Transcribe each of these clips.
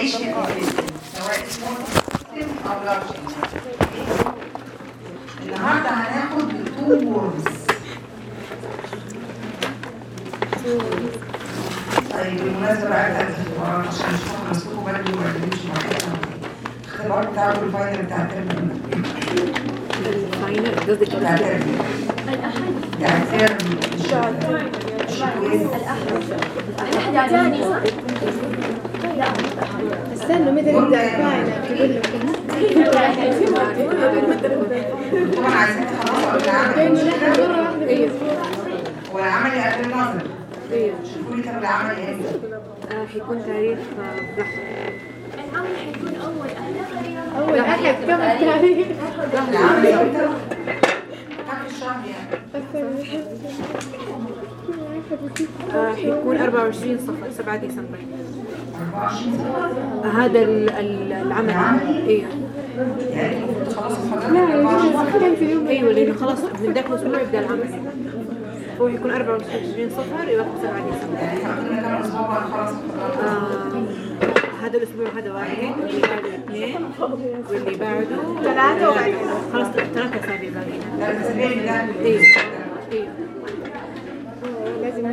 يعيش في الانتستين سواء سمول انتستين او لارج انتستين النهارده هناخد تو وورمز طيب بالمناسبه بقى بتاعت الاختبارات عشان نشوف مسكوكوا بدري وما تجيبش معايا الاختبار بتاعه الفاينل بتاع الترم الفاينل قصدك بتاع الترم بتاع الترم الشكويز الثاني صح؟ استنوا متى نبدا الفاينل طبعا عايزين تخلصوا العمل مش كده؟ مرة واحدة ايوه هو العمل قبل النظر ايوه شوفوا لي كام العمل امتى آه، حيكون تاريخ آه، لحظة العمل حيكون أول أهل اول احد كم التاريخ العمل امتى؟ كم الشهر يعني؟ آه، حيكون 24 صفر 7 ديسمبر 24 سنة آه، هذا ال- ال- العمل العمل؟ ايوه يعني المفروض تخلصوا حضرتك لا 24 سنة كان في يوم ايوه لانه خلاص من ذاك الاسبوع يبدا العمل هو حيكون 24 صفر يوافق 7 ديسمبر يعني احنا قلنا كام اسبوع بعد خلاص حضرتك آه، هذا الاسبوع هذا واحد واللي بعده اثنين واللي بعده ثلاثة وبعد خلاص ثلاثة اسابيع باقيين لا الاسابيع اللي ده ايوه ايوه لازم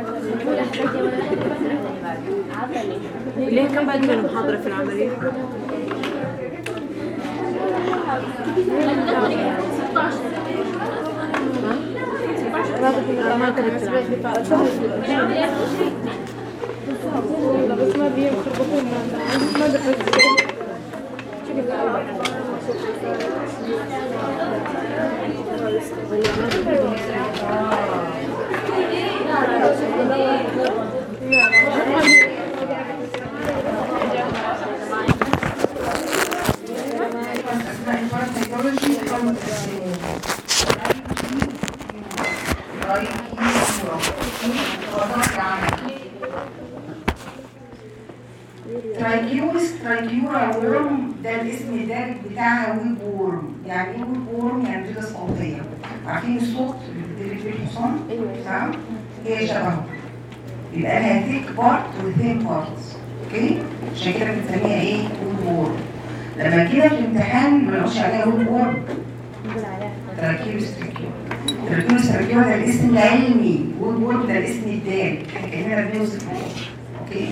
ليه كم باقي لنا محاضرة في العملية؟ آه، ما كتبت العملية. بس ما بيهم يخربطون ما دخلت اسماء الباراسيكولوجي خمس اسماء ترايكيوس ترايكيورا وورم ده الاسم الدارج بتاعها ويب وورم يعني ايه ويب وورم يعني بيضة صوتية عارفين الصوت اللي بتدري فيه الحصان؟ تمام؟ هي شبهه يبقى لها ثيك بارت وثين بارت اوكي؟ عشان كده بنسميها ايه؟ ويب وورم لما كده في الامتحان ما نقولش عليها ويب وورم تراكيوس تراكيورا تراكيوس تراكيورا ده الاسم العلمي ويب وورم ده الاسم الدارج احنا كاننا بنوصف اوكي؟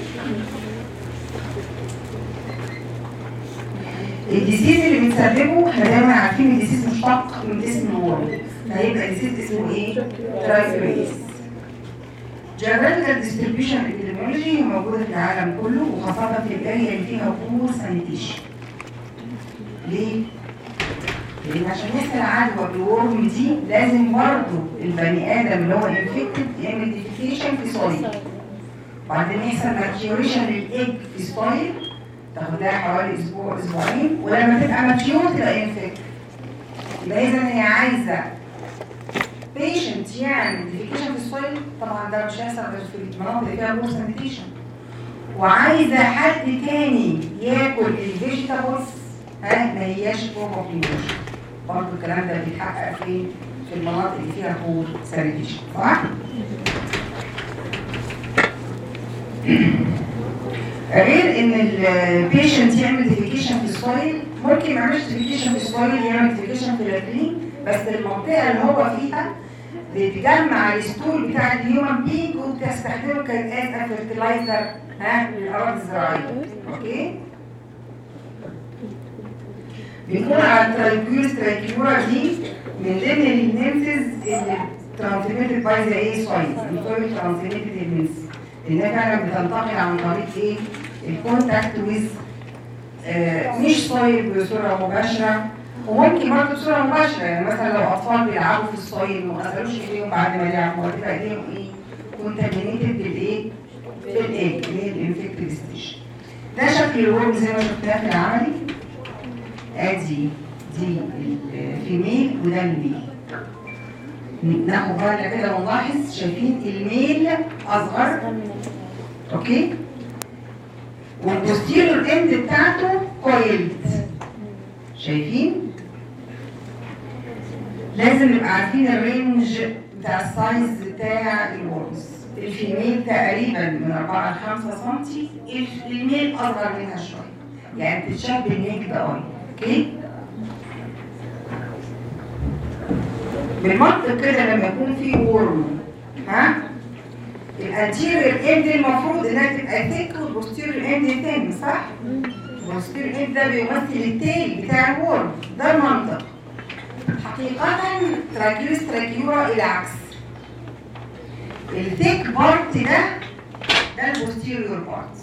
الديسيز اللي بنسببه احنا دايما عارفين الديسيز مشتق من اسم الورم فهيبقى الديسيز اسمه ايه؟ ترايفريز جيوغرافيكال ديستريبيوشن ابيديميولوجي موجوده في العالم كله وخاصه في الاريا اللي فيها بور سانيتيشن ليه؟ لان عشان يحصل عدوى بالورم دي لازم برضه البني ادم اللي هو انفكتد يعمل ديفيكيشن في سويل وبعدين يحصل ماتيوريشن للايج في سويل تاخدها حوالي اسبوع اسبوعين ولما تبقى ماتيور تبقى انفكت يبقى اذا هي عايزه بيشنت يعمل ديفيكيشن في السويل طبعا ده مش هيحصل غير في المناطق اللي فيها بور سانيتيشن وعايزه حد تاني ياكل الفيجيتابلز ها ما هياش فورم اوف نيوتريشن برضه الكلام ده بيتحقق فين؟ في المناطق اللي فيها بور سانيتيشن صح؟ غير ان البيشنت يعمل ديفيكيشن في السويل ممكن ما يعملش ديفيكيشن في السويل يعمل ديفيكيشن في الرجلين بس المنطقه اللي هو فيها بتجمع الستول بتاع الهيومن بينج وبتستخدمه كاز فيرتلايزر ها للاراضي الزراعيه اوكي بنقول على الترايكيوس ترايكيورا دي من ضمن النمسز اللي ترانسميتد باي ذا ايه سويل السويل ترانسميتد النمسز لانها فعلا بتنتقل عن طريق ايه الكونتاكت ويز آه مش سويل بصوره مباشره وممكن برضه بصوره مباشره يعني مثلا لو اطفال بيلعبوا في السويل وما غسلوش ايديهم بعد ما لعبوا هتبقى ايديهم ايه كونتامينيتد بالايه بالايه اللي هي الانفكتيف ستيشن ده شكل الورم زي ما شفناه في العملي ادي دي الفيميل وده الميل ناخد بالنا كده ونلاحظ شايفين الميل اصغر اوكي والبوستيريور اند بتاعته كويلد شايفين لازم نبقى عارفين الرينج بتاع السايز بتاع الورمز الفيميل تقريبا من 4 ل 5 سم الميل اصغر منها شويه يعني بتتشاف بالنيكد اي اوكي بالمنطق كده لما يكون في ورم ها الانتيريور اند المفروض انها تبقى ثيك والبوستيريور اند ثين صح؟ البوستيريور اند ده بيمثل التيل بتاع الورم ده المنطق حقيقة تراكيوس تراكيورا العكس الثيك بارت ده ده البوستيريور بارت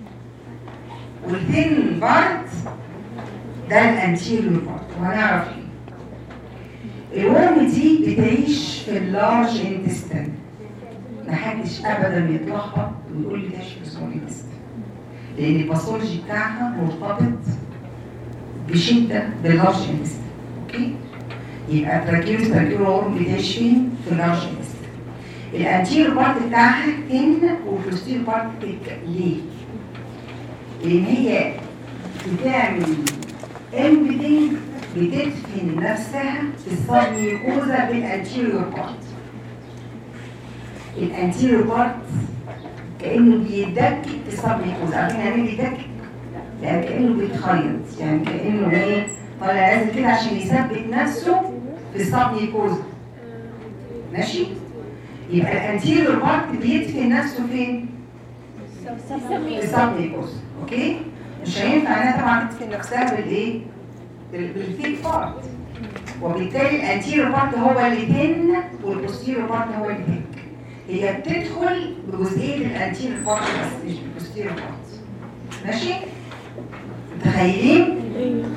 والثين بارت ده الانتيريور بارت وهنعرف ليه الورم دي بتعيش في اللارج انتستين محدش ابدا يتلخبط ويقول لي تعيش في سمول انتستين لان الباثولوجي بتاعها مرتبط بشده باللارج انتستين اوكي يبقى تراكيوس تراكيورا ورم بتعيش فين في اللارج انتستين الانتير بارت بتاعها ان والبوستير بارت تك ليه؟ لان هي بتعمل امبيدنج بتدفن نفسها في السبميوكوزا بالانتيريور بارت الانتيريور بارت كانه بيدكك في السبميوكوزا عارفين يعني ايه بيدكك؟ يعني كانه بيتخيط يعني كانه ايه طالع نازل كده عشان يثبت نفسه في السبميوكوزا ماشي؟ يبقى الانتيريور بارت بيدفن نفسه فين؟ في السبميوكوزا اوكي؟ مش هينفع انها طبعا تدفن نفسها بالايه؟ بال- بالثيك بارت وبالتالي الانتيريور بارت هو اللي تن والبوستيريور بارت هو اللي تك هي بتدخل بجزئيه الانتيريور بارت بس مش بالبوستيريور بارت ماشي؟ متخيلين؟ ايوه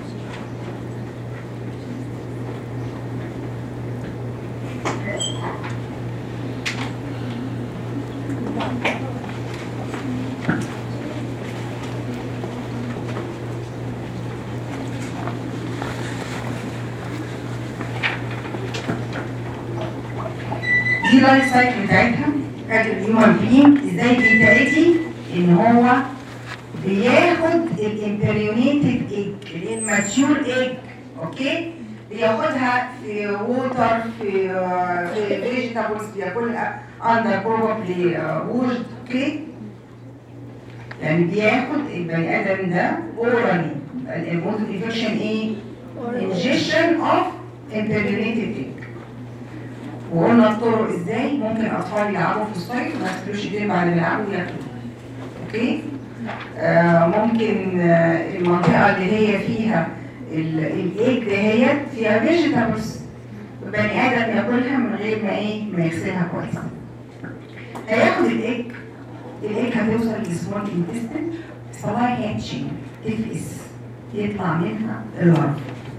دي لايف سايكل بتاعتها بتاعت الهيومن بينج ازاي بيتعدي ان هو بياخد الامبريونيتد ايج الاماتيور ايج اوكي بياخدها في ووتر في آه، في فيجيتابلز بياكلها اندر بروبلي وورد اوكي يعني بياخد البني ادم ده اورالي الموت انفكشن ايه؟ انجيشن اوف امبريونيتد ايج وقلنا الطرق ازاي ممكن اطفال يلعبوا في الصيف وما ياكلوش ايديهم بعد ما يلعبوا ياكلوا اوكي آه ممكن آه المنطقه اللي هي فيها ال- الايج دهيت فيها فيجيتابلز بني ادم ياكلها من غير ما ايه ما يغسلها كويس هياخد الايج الايج هتوصل للسمول انتستين صلاح هاتشنج تفقس يطلع منها اللارفا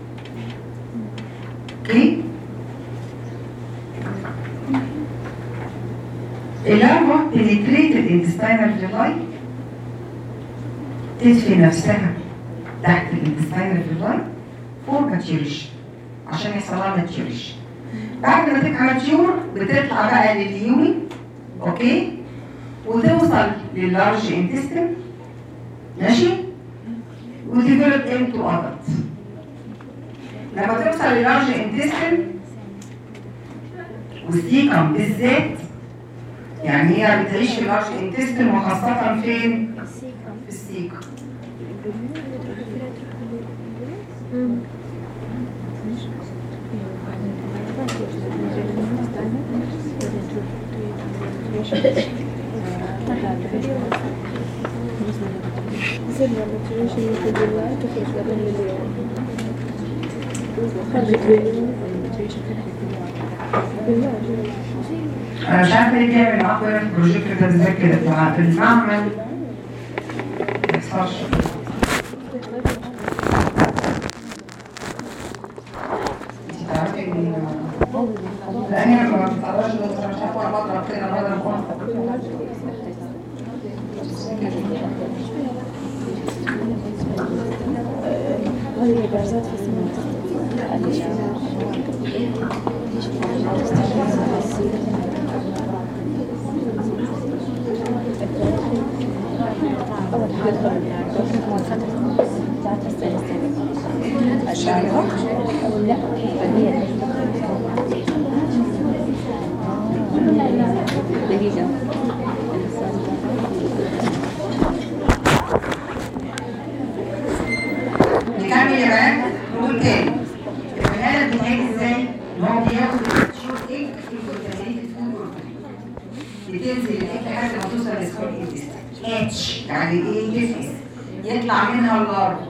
اوكي اللارفا penetrated intestinal villi تدفي نفسها تحت الانتستينال villi فور ماتيوريشن عشان يحصل لها ماتيوريشن بعد ما تبقى ماتيور بتطلع بقى لليومي اوكي وتوصل لللارج انتستين ماشي وديفلوب انتو ادلت لما توصل لللارج انتستين والسيكم بالذات يعني هي بتعيش في اللارج انتستين وخاصة فين؟ في السيكم زلنا موتيفيشن يمكن بالله تخرج بعدين لليوم خرجت بالله انا مش عارفه ليه بيعمل معاكم هنا في البروجيكت ده بالذات كده في الع- في المعمل ما يحصلش انت تعرفي ان لا انا ما بتقدرش بس انا مش عارفه انا بضرب كده انا بضرب هذه البارزات في السماء أول حاجة تدخل الشعر لا دقيقة لحد ما توصل لسمول انتستين اتش يعني ايه تفقس يطلع منها اللارفا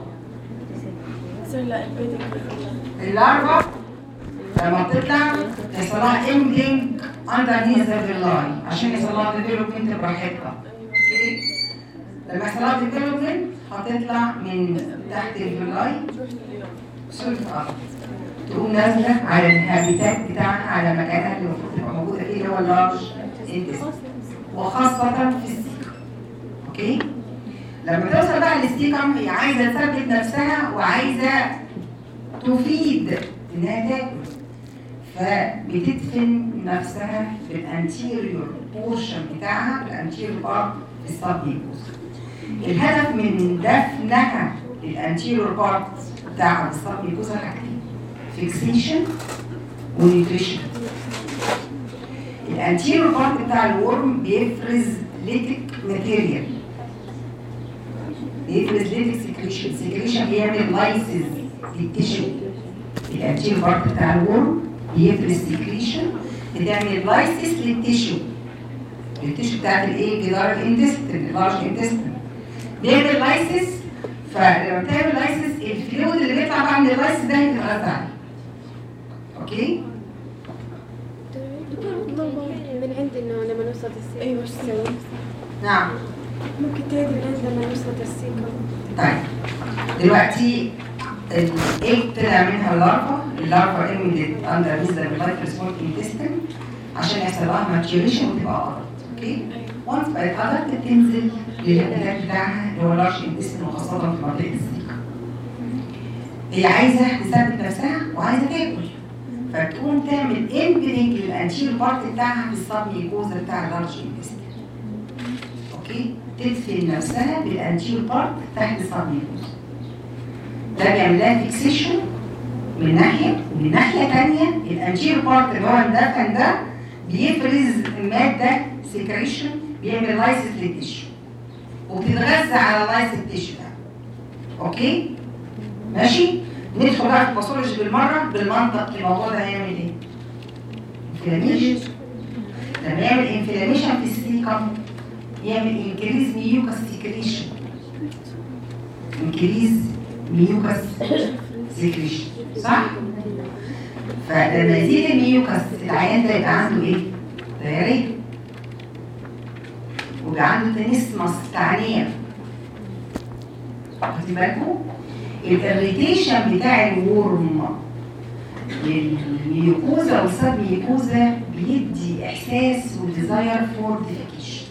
اللارفا لما بتطلع يحصل لها اندنج اندرنيز ذا فيلاي عشان يحصل لها ديفلوبمنت براحتها اوكي لما يحصل لها ديفلوبمنت هتطلع من تحت الفيلاي سوري الارض تقوم نازله على الهابيتات بتاعها على مكانها اللي المفروض تبقى موجوده فيه اللي هو اللارج انتستين وخاصه في السيكم اوكي لما توصل بقى للستيكم هي عايزه تثبت نفسها وعايزه تفيد انها تاكل فبتدفن نفسها بالانتيريور بورشن بتاعها الانتيريور بارت في السبميكوز الهدف من دفنها للانتيريور بارت بتاعها في السبميكوز حاجتين فيكسيشن ونيوتريشن الانتيريور بارت بتاع الورم بيفرز ليتك ماتيريال بيفرز ليتك سكريشن سكريشن بيعمل لايسز للتشو الانتيريور بارت بتاع الورم بيفرز سكريشن بتعمل لايسز للتشو التشو بتاعت الايه جدار الانتستين اللارج انتستين بيعمل لايسز فلما بتعمل لايسز الفلويد اللي بيطلع بقى من اللايسز ده هيتغذى عليه اوكي من عند انه لما نوصل السيكم ايوه ايش تسوي؟ نعم ممكن تعيد من عند لما نوصل السيكم طيب دلوقتي الايه طلع منها اللارفا اللارفا ايميديت اندر ميزر لايف ريسبونس انتستين عشان يحصل لها ماتيوريشن وتبقى ادلت اوكي وانس بقت ادلت بتنزل للهابيتات بتاعها اللي هو لارج انتستين وخاصه في منطقه السيكا هي عايزه تثبت نفسها وعايزه تاكل فتقوم تعمل امبرينج للانتير بارت بتاعها في السبميكوزا بتاع اللارج انتستين اوكي تدفن نفسها بالانتير بارت تحت السبميكوزا ده بيعمل لها فيكسيشن من ناحيه ومن ناحيه ثانيه الانتير بارت اللي هو اندفن ده بيفرز ماده سكريشن بيعمل لايسيس للتشو وبتتغذى على لايس التشو ده اوكي ماشي ندخل بقى في الباثولوجي بالمره بالمنطق الموضوع ده هيعمل ايه؟ انفلاميشن لما يعمل انفلاميشن في السيكم يعمل انكريز ميوكس سكريشن انكريز ميوكس سكريشن صح؟ فلما يزيد الميوكس العيان ده يبقى عنده ايه؟ دايريه ويبقى عنده تنسمس تعنيف واخدين بالكم؟ الاريتيشن بتاع الورم للميوكوزا والسب ميوكوزا بيدي احساس وديزاير فور ديفيكيشن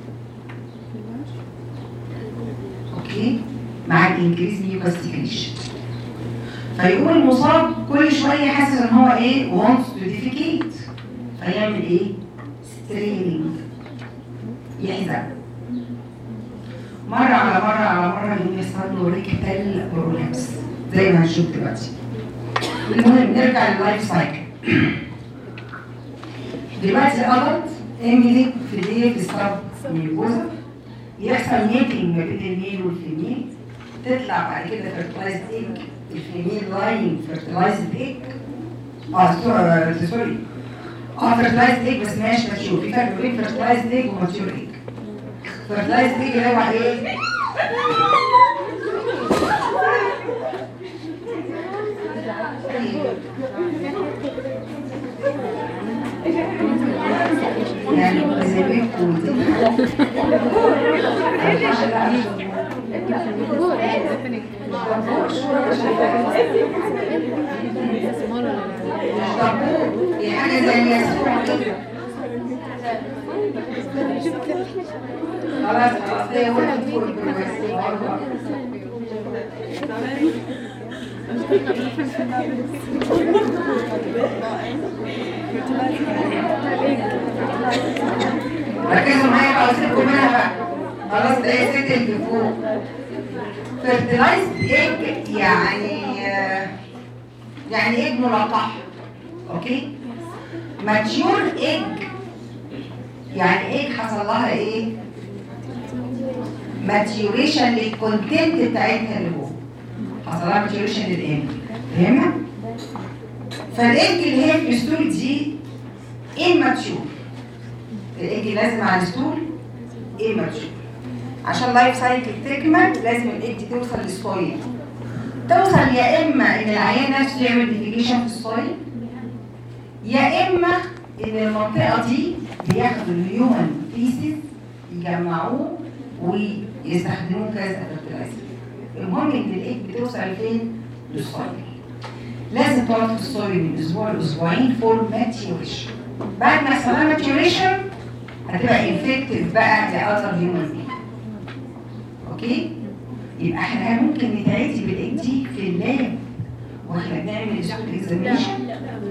اوكي مع الانكريز ميوكاس سكريشن فيقوم المصاب كل شويه حاسس ان هو ايه wants to defecate فيعمل ايه ستريننج يحزن مرة على مرة على مرة يقوم يحصل له ريكتال برولابس زي ما هنشوف دلوقتي. المهم نرجع لللايف سايكل. دلوقتي الأدلت ايميلي في الايه في السب ميوكوزا يحصل ميتنج ما بين الميل والفيميل تطلع بعد كده فيرتلايزد ايج الفيميل لاين فيرتلايزد ايج اه سوري سوري اه فيرتلايزد ايج بس ماشي ماتيور في فرق بين فيرتلايزد ايج وماتيور ايج فيرتلايزد ايج اللي هو ايه؟ يعني اللي بيكون دي حاجه زي الياسمين كده خلاص خلاص ده هو الدكتور ركزوا معايا بقى قلت لكم منها بقى خلاص ده ايه ست اللي فوق فيرتلايز ايج يعني آه، يعني ايج ملقح اوكي ماتيور ايج يعني ايج حصل لها ايه ماتيوريشن للكونتنت بتاعتها اللي جوه حصل لها ماتيوريشن للايج فاهمه فالايج اللي هي في الستول دي اماتيور الايج لازم على الستول immature عشان لايف سايكل تكمل لازم الايج توصل للسويل توصل يا اما ان العيان نفسه يعمل ديفيكيشن في السويل يا اما ان المنطقه دي بياخدوا الهيومن فيسز يجمعوه ويستخدموه كذا fertilizer المهم ان الايج بتوصل فين؟ للسويل لازم تقعد في السويل من اسبوع لاسبوعين فور ماتيوريشن بعد ما يحصل لها ماتيوريشن هتبقى انفكتيف بقى لاذر هيومن بينج اوكي يبقى احنا ممكن نتعدي بالايج دي في اللاب واحنا بنعمل سكوت اكزامينشن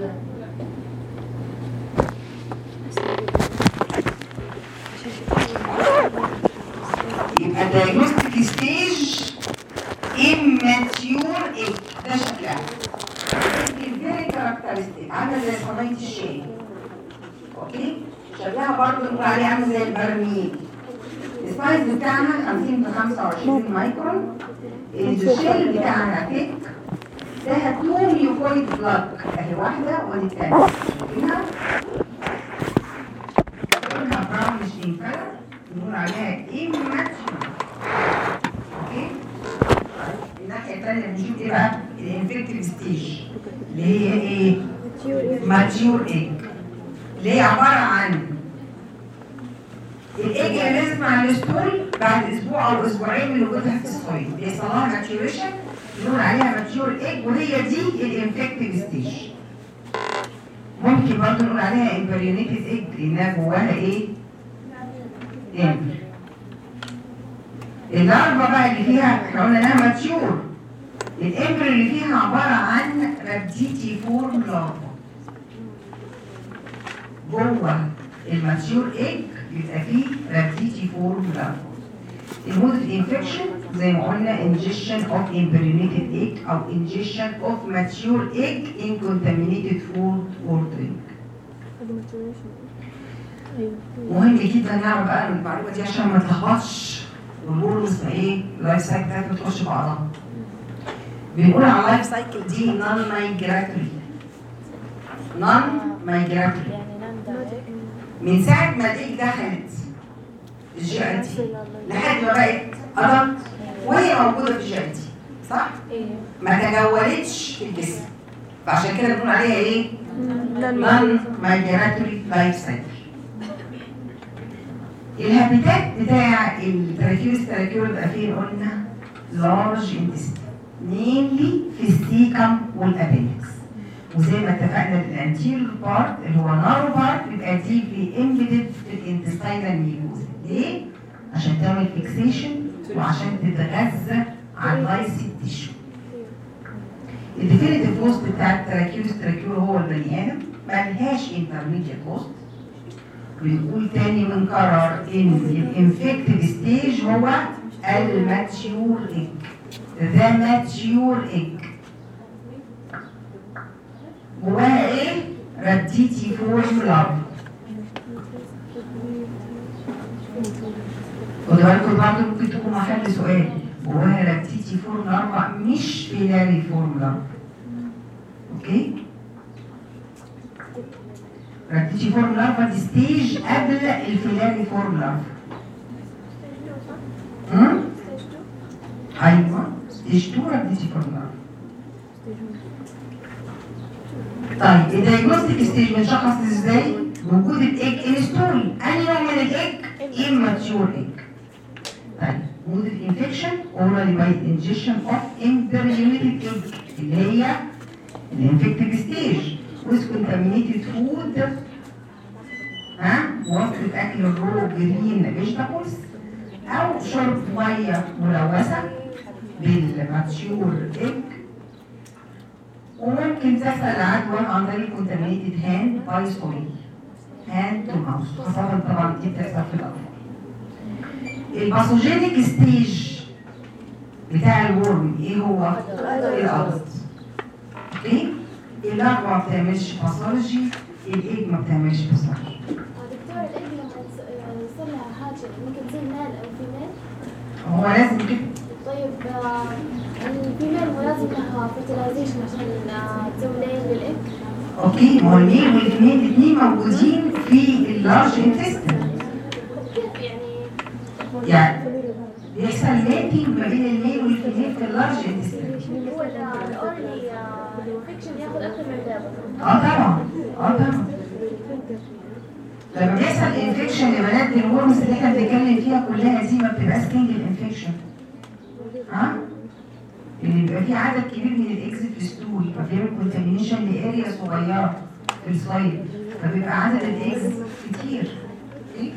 يبقى diagnostic stage immature age ده شكلها very characteristic عامله زي صنايع الشاي اوكي شكلها برضه نقول عليه عامل زي البرميل السايز بتاعها 50 ل 25 مايكرون الشيل بتاعها تيك ده تو ميوكويد بلاك اهي واحده ودي الثانيه شايفينها لونها براونش ان كلر نقول عليها immature اوكي الناحيه الثانيه بنشوف ايه بقى الانفكتيف ستيج اللي هي ايه ماتيور ايج اللي هي عباره عن الايج اللي نازل مع الستول بعد اسبوع او اسبوعين من وجودها في السويل بيحصل لها ماتيوريشن بنقول عليها ماتيور ايج وهي دي الانفكتيف ستيج ممكن برضه نقول عليها امبريونيتد ايج لانها جواها ايه؟ امبر اللارفا بقى اللي فيها احنا قلنا انها ماتيور الامبر اللي فيها عباره عن رابديتي فورم لارفا جوه الماتيور ايج بيبقى فيه رابديتي فورم لارفا المود اوف انفكشن زي ما قلنا ingestion of impregnated egg او ingestion of mature egg in contaminated food or drink مهم جدا نعرف بقى المعلومه دي عشان ما نتلخبطش ونقول اسمها ايه اللايف سايكل بتاعتنا تخش بعضها بنقول على اللايف سايكل دي نون مايجراتوري نون مايجراتوري من ساعه ما الايج دخلت الجي ان تي لحد ما بقت ادلت وهي موجوده في الجي ان تي صح؟ ما تجولتش في الجسم فعشان كده بنقول عليها ايه؟ نون مايجراتوري لايف سايكل الهابيتات بتاع التراكيوس التراكيول بقى فين قلنا لارج انتستين مينلي في السيكم والابينكس وزي ما اتفقنا الانتيريور بارت اللي هو نارو بارت بيبقى دي في امبيدد في الانتستينال ميوز ليه؟ عشان تعمل فيكسيشن وعشان تتغذى على اللايسيد تيشو الديفينيتيف هوست بتاع التراكيوس التراكيول هو البني ادم ملهاش انترميديت هوست بنقول تاني بنكرر ان الانفكتيف ستيج هو الماتيور ايج ذا ماتيور ايج جواها ايه؟ رديتي فورم لارفا خدوا بالكم برضه ممكن تكون محل سؤال جواها رديتي فورم لارفا مش فيلاري فورم لارفا اوكي؟ ركزي فورم لارفا دي ستيج قبل الفيلاري فورم لارفا هم؟ ايوه ستيج 2 ركزي فورم لارفا طيب الدايجنوستيك ستيج بنشخص ازاي؟ وجود الايج انستول انهي نوع من الايج؟ immature ايج طيب وجود الانفكشن اورالي باي انجكشن اوف امبريونيتد ايج اللي هي الانفكتيف ستيج with contaminated food ها وصفة أكل الرو جرين فيجيتابلز أو شرب مية ملوثة بالماتشور إيج وممكن تحصل العدوى عن طريق contaminated hand by soil hand to mouth خاصة طبعا دي بتحصل في الأطفال الباثوجينيك ستيج بتاع الورم ايه هو؟ الأرض اوكي؟ اللغة ما بتعملش باثولوجي الايد ما بتعملش باثولوجي دكتور الابن لما يصير لها حاجة ممكن تصير مال أو فيميل هو لازم كده طيب آه، الفيميل مو لازم لها فرتلايزيشن عشان آه، تسوي لين للإك اوكي ما هو الميل والاثنين الاثنين موجودين في اللارج انتستين كيف يعني يعني بيحصل ماتنج ما بين الميل والفيميل في اللارج انتستين هو الاورالي انفكشن ياخذ اكثر من دابه اه طبعا اه طبعا لما بيحصل انفكشن لبنات الورمز اللي احنا بنتكلم فيها كلها دي ما بتبقاش سنجل انفكشن ها اللي بيبقى فيه عدد كبير من الاكس في الستول فبيعمل كونتامينيشن لاريا صغيره في السلايد فبيبقى عدد الاكس كتير أوكي؟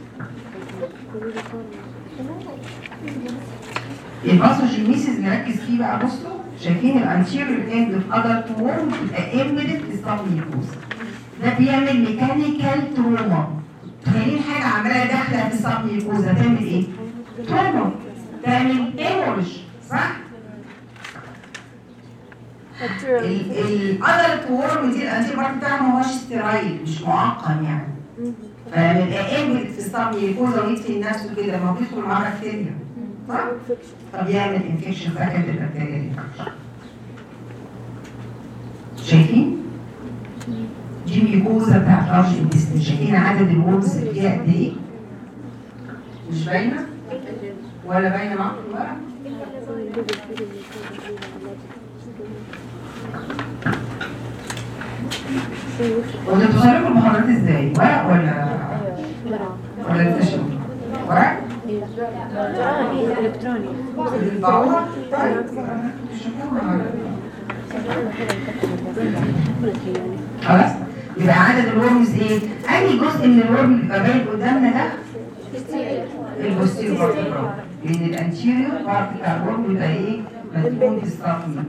الباثوجينيسيس نركز فيه بقى بصوا شايفين الانتيريور اند في ادلت وورم بتبقى امبيدد في السبميوكوز ده بيعمل ميكانيكال تروما تخيلين حاجه عماله داخله في السبميوكوز هتعمل ايه؟ تروما تعمل ايمورج صح؟ الادلت وورم دي الانتي بارت بتاعها ما هوش ستيرايل مش معقم يعني فلما يبقى امبيدد في السبميوكوز ويدفن نفسه كده ما هو بيدخل معاه بكتيريا صح؟ فبيعمل انفكشن سكند البكتيريا دي شايفين؟ دي ميكوزا بتاعت لارج انتستين شايفين عدد الورمز اللي فيها قد ايه؟ مش باينه؟ ولا باينه معاكم الورق؟ وانتوا بتوصلوا المحاضرات ازاي؟ ورق ولا ولا بتشربوا؟ ورق؟ الكتروني الكتروني بالبعوضة؟ طيب شوفوها. خلاص يبقى عدد الورمز ايه؟ اي جزء من الورم بيبقى باين قدامنا ده البوستيريور بارت لان الانتيريور بارت بتاع الورم بيبقى ايه؟ مدفون في السطح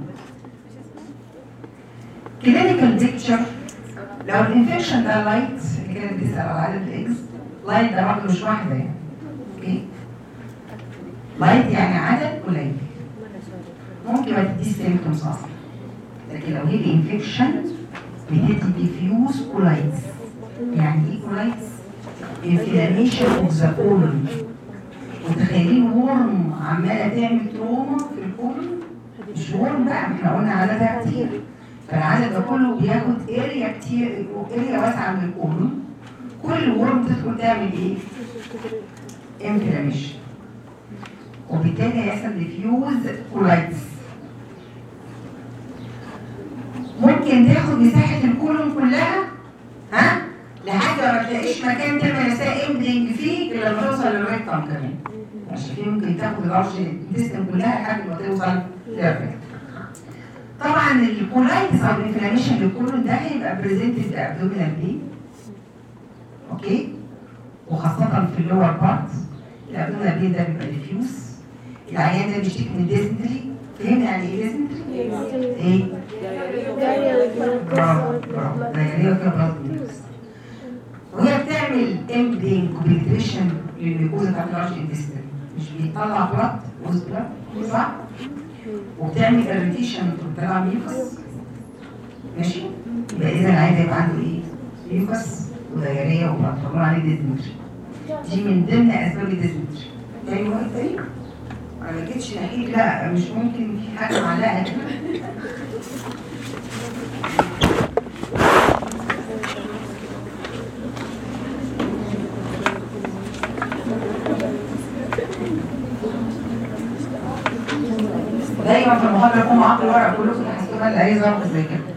كلينيكال بيكتشر لو الانفكشن ده لايت اللي كانت بتسال على عدد الاكس لايت ده برضه مش واحده يعني اوكي لايت يعني عدد قليل ممكن ما تديش سيمتومز اصلا لكن لو هي انفكشن بتدي ديفيوز كولايتس يعني ايه كولايتس؟ انفلاميشن اوف ذا كولون متخيلين ورم عماله تعمل تروما في الكولون مش ورم بقى ما احنا قلنا عددها كتير فالعدد ده كله بياخد اريا كتير اريا واسعه من الكولون كل ورم تدخل تعمل ايه؟ انفلاميشن وبالتالي هيحصل ديفيوز كولايتس ممكن تاخد مساحه الكولون كلها ها لحد ما تلاقيش مكان تعمل مساء امبلينج فيه الا لما توصل للريكتم كمان عشان كده ممكن تاخد الارش الانتستين كلها لحد ما توصل للريكتم طبعا الكولايتس او الانفلاميشن للكولون ده هيبقى بريزنتد بابدومينال بين اوكي وخاصه في اللور بارت الابدومينال بين ده بيبقى ديفيوز العيان ده بيشتكي من ديزنتري فهمنا يعني ايه ديزنتري؟ ايه؟ برافو برافو دايريه وفيها بلاد وهي بتعمل امبلينج كوبيتريشن للميكوزا بتاعت اللارج انتستين مش بيطلع بلاد وز بلاد صح؟ وبتعمل اريتيشن وبتطلع ميوكس ماشي؟ يبقى اذا العيان ده يبقى عنده ايه؟ ميوكس ودايريه وبلاد فبنقول عليه ديزنتري دي من ضمن اسباب الديزنتري تاني واحد تاني انا ما جيتش ناحيك لا مش ممكن في حاجه معلقه كده دايما في المحاضره يكون معاك الورق كله في الحسابات اللي عايز ظرف زي كده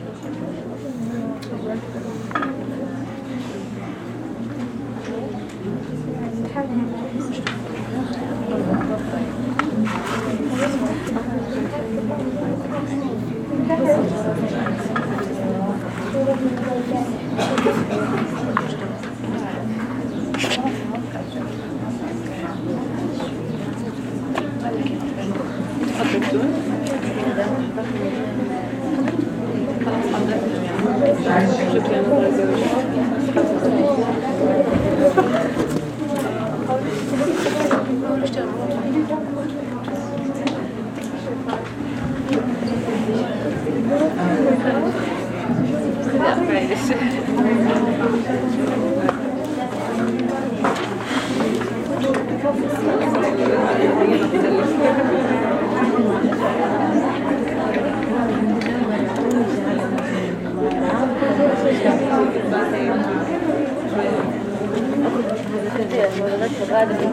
مش عايز شكل.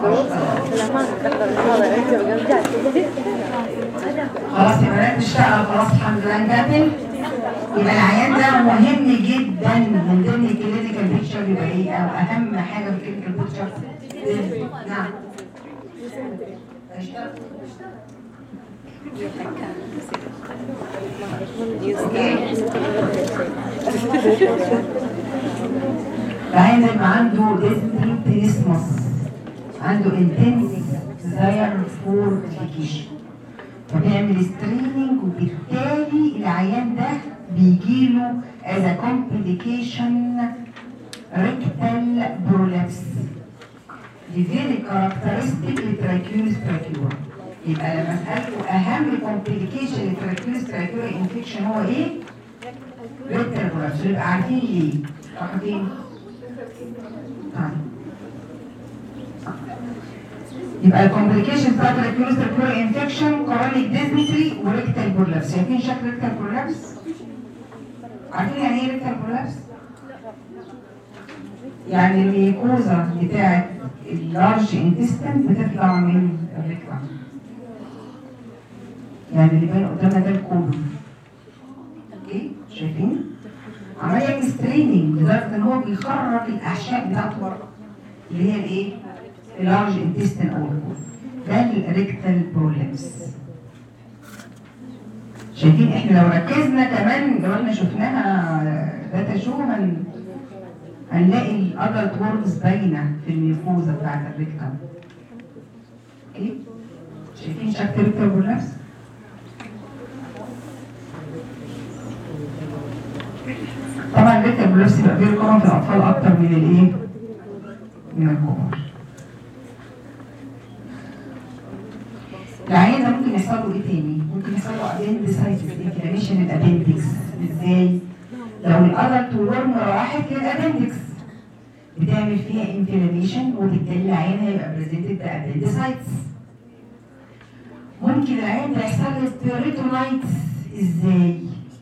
خلاص يا بنات اشتغل خلاص الحمد لله نكمل يبقى العيان ده مهم جدا من ضمن الكلينيكال بيكتشر يبقى ايه او اهم حاجه في الكلينيكال بيكتشر نعم اشتغل العيان ده يبقى عنده ديزنتريسمس عنده انتنس ديزاير فور education فبيعمل ستريننج وبالتالي العيان ده بيجيله as a complication rectal prolapse دي very characteristic للتراكيوس تراكيورا يبقى لما اسالكم اهم complication للتراكيوس تراكيورا infection هو ايه؟ rectal prolapse يبقى عارفين ليه؟ راحوا فين؟ طيب يبقى الكومبليكيشن بتاعت الكيوريس تراكيورا انفكشن كورونيك ديزنتري وريكتال بولابس شايفين شكل ريكتال بولابس؟ عارفين يعني ايه ريكتال بولابس؟ يعني الميكوزا بتاعت اللارج انتستين بتطلع من الريكتال يعني اللي باين قدامنا ده الكولون اوكي شايفين؟ عمال يعمل ستريننج لدرجه ان هو بيخرج الاحشاء بتاعته بره اللي هي الايه؟ اللارج انتستين او الكولون ده الريكتال برولابس شايفين احنا لو ركزنا كمان لو احنا شفناها داتا شو هن هنلاقي الادلت وورمز باينه في الميوكوزا بتاعت الريكتال اوكي شايفين شكل الريكتال برولابس طبعا الريكتال برولابس بيبقى فيه كومن في الاطفال اكتر من الايه؟ من الكبار العيان ده ممكن يحصل له ايه تاني؟ ممكن يحصل له ابندسايتس انفلاميشن الابندكس ازاي؟ لو الادلت ورم راحت للابندكس بتعمل فيها انفلاميشن وبالتالي العيان هيبقى بريزنتد بابندسايتس ممكن العيان ده يحصل له بيريتونايتس ازاي؟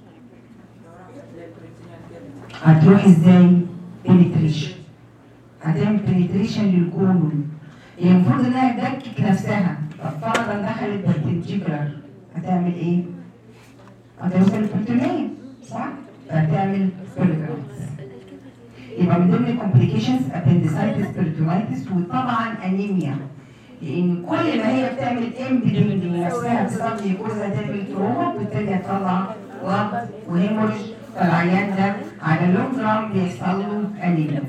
هتروح ازاي؟ بنتريشن هتعمل بنتريشن للكولون هي المفروض انها تدكك نفسها طب فرضا دخلت بالتنتيكولار هتعمل ايه؟ هتوصل البروتونية صح؟ فهتعمل بيريتونايتس يبقى من ضمن الكومبليكيشنز ابندسايتس بيريتونايتس وطبعا انيميا لان كل ما هي بتعمل امبيدنج لنفسها بسبب ميكوزا تعمل تروما بالتالي هتطلع لب وهيموريج فالعيان ده على اللونج ران بيحصل له انيميا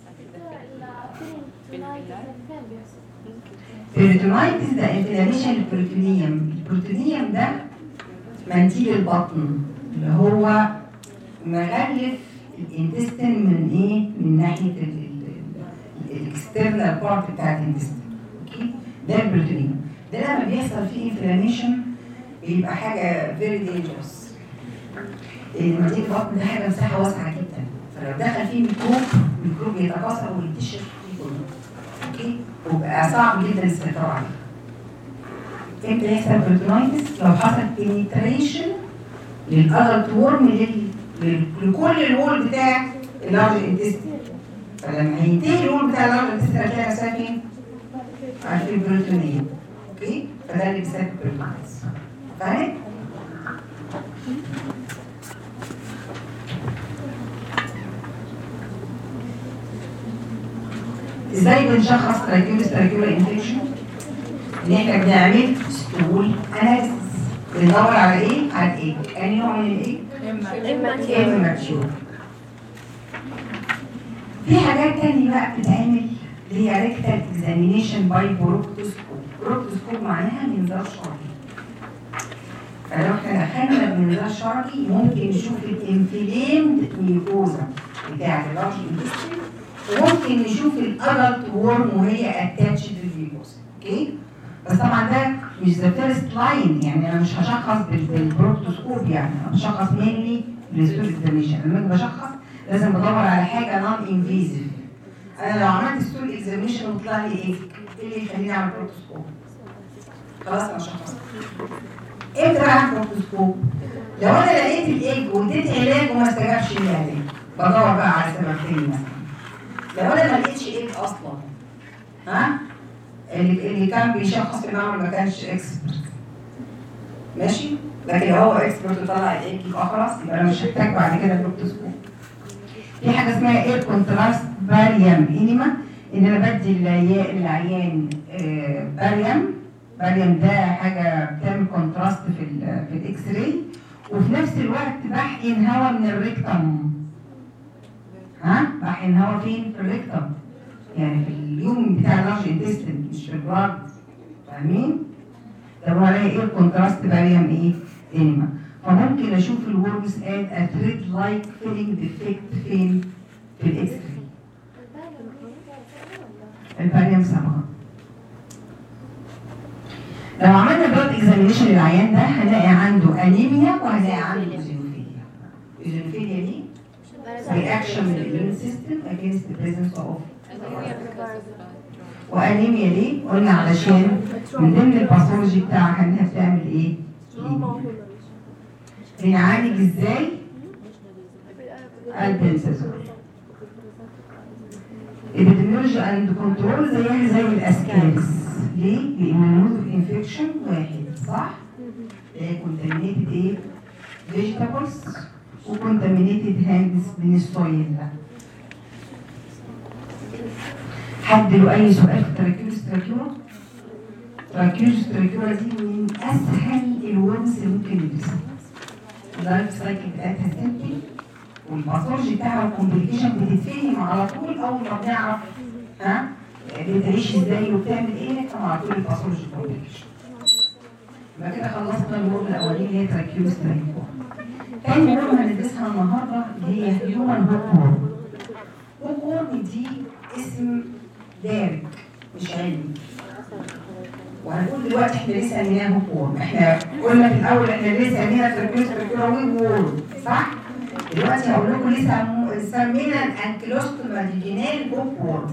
بيريتونايتس ده انفلاميشن البروتونيوم البروتونيوم ده منديل البطن اللي هو مغلف الانتستين من ايه من ناحيه الاكسترنال بارت بتاع الانتستين اوكي ده البروتونيوم ده لما بيحصل فيه انفلاميشن بيبقى حاجه فيري دينجرس المنديل البطن ده حاجه مساحه واسعه جدا فلو دخل فيه ميكروب الميكروب يتكاثر وينتشر فيه كله اوكي وبقى صعب جدا السيطره عليه امتى يحصل بروتونايتس لو حصل بنتريشن للادلت وورم لل... لل- لكل الوول بتاع اللارج انتستين فلما هينتهي الوول بتاع اللارج انتستين هتلاقي نفسها فين؟ في البروتونيه اوكي فده اللي بيسبب بروتونايتس فاهم؟ ازاي بنشخص تراكيوس تراكيولا انفكشن ان احنا بنعمل ستول اناليسيس بندور على ايه على الايه انهي نوع من الايه immature في حاجات تانية بقى بتتعمل اللي هي ريكتال اكزامينيشن باي بروكتوسكوب بروكتوسكوب معناها منظار شرعي فلو احنا دخلنا بمنظار شرعي ممكن نشوف الانفليمد ميوكوزا بتاعت اللارج انتستين وممكن نشوف الادلت وورم وهي اتاتشد للميوكوزا اوكي بس طبعا ده مش ذا فيرست لاين يعني انا مش هشخص بال- بالبروكتوسكوب يعني انا بشخص مينلي بالستول اكزاميشن لما اجي بشخص لازم بدور على حاجه نون انفيزيف انا لو عملت ستول اكزاميشن وطلع لي ايه؟ ايه اللي يخليني اعمل بروكتوسكوب؟ خلاص انا شخصت امتى بقى اعمل بروكتوسكوب؟ لو انا لقيت الايج واديت علاج وما استجابش للعلاج بدور بقى على سبب تاني مثلا لو انا ما لقيتش ايج اصلا ها اللي اللي كان بيشخص في المعمل ما كانش اكسبرت ماشي لكن هو اكسبرت وطلع الايه يبقى خلاص يبقى انا مش هحتاج بعد كده بروكتوسكوب في حاجه اسمها اير كونتراست باريم انيما ان انا بدي العيا- العيان آه، باريم باريم ده حاجه بتعمل كونتراست في ال في الاكس راي وفي نفس الوقت بحقن هواء من الريكتم ها بحقن هواء فين في الريكتم يعني في اليوم بتاع اللارج انتستين مش في البلاد فاهمين؟ ده بقول عليها ايه الكونتراست باريم ايه؟ انيما فممكن اشوف الورمز اد اتريد لايك فيلينج ديفكت فين؟ في الاكس راي الباريم صبغه لو عملنا بلاد اكزامينيشن للعيان ده هنلاقي عنده انيميا وهنلاقي عنده ايزينوفيليا ايزينوفيليا دي reaction من الاميون سيستم against the presence of وانيميا ليه؟ قلنا علشان من ضمن الباثولوجي بتاعها انها بتعمل ايه؟ بنعالج ازاي؟ البنسازول الابيديميولوجي اند كنترول زيها زي الاسكارس ليه؟ لان المود اوف انفكشن واحد صح؟ كونتامينيتد ايه؟ فيجيتابلز وكونتامينيتد هاندز من السويل حد له اي سؤال في تراكيوس تراكيورا؟ تراكيوس تراكيورا دي من اسهل الورمز اللي ممكن ندرسها اللايف سايكل بتاعتها سيمبل والباثولوجي بتاعها والكومبليكيشن بتتفهم على طول اول ما بنعرف ها بتعيش ازاي وبتعمل ايه نفهم على طول الباثولوجي كومبليكيشن يبقى كده خلصنا الورم الاولاني اللي هي تراكيوس تراكيورا تاني ورم هندرسها النهارده اللي هي هيومن هوك وورم هوك وورم دي اسم دارج مش علمي وهنقول دلوقتي احنا ليه سميناها هوك وورم احنا قلنا في الاول احنا ليه سميناها تركيز تركيز ويب وورم صح؟ دلوقتي هقول لكم ليه سمو- سمينا الانكلوستوماتيجينال هوك وورم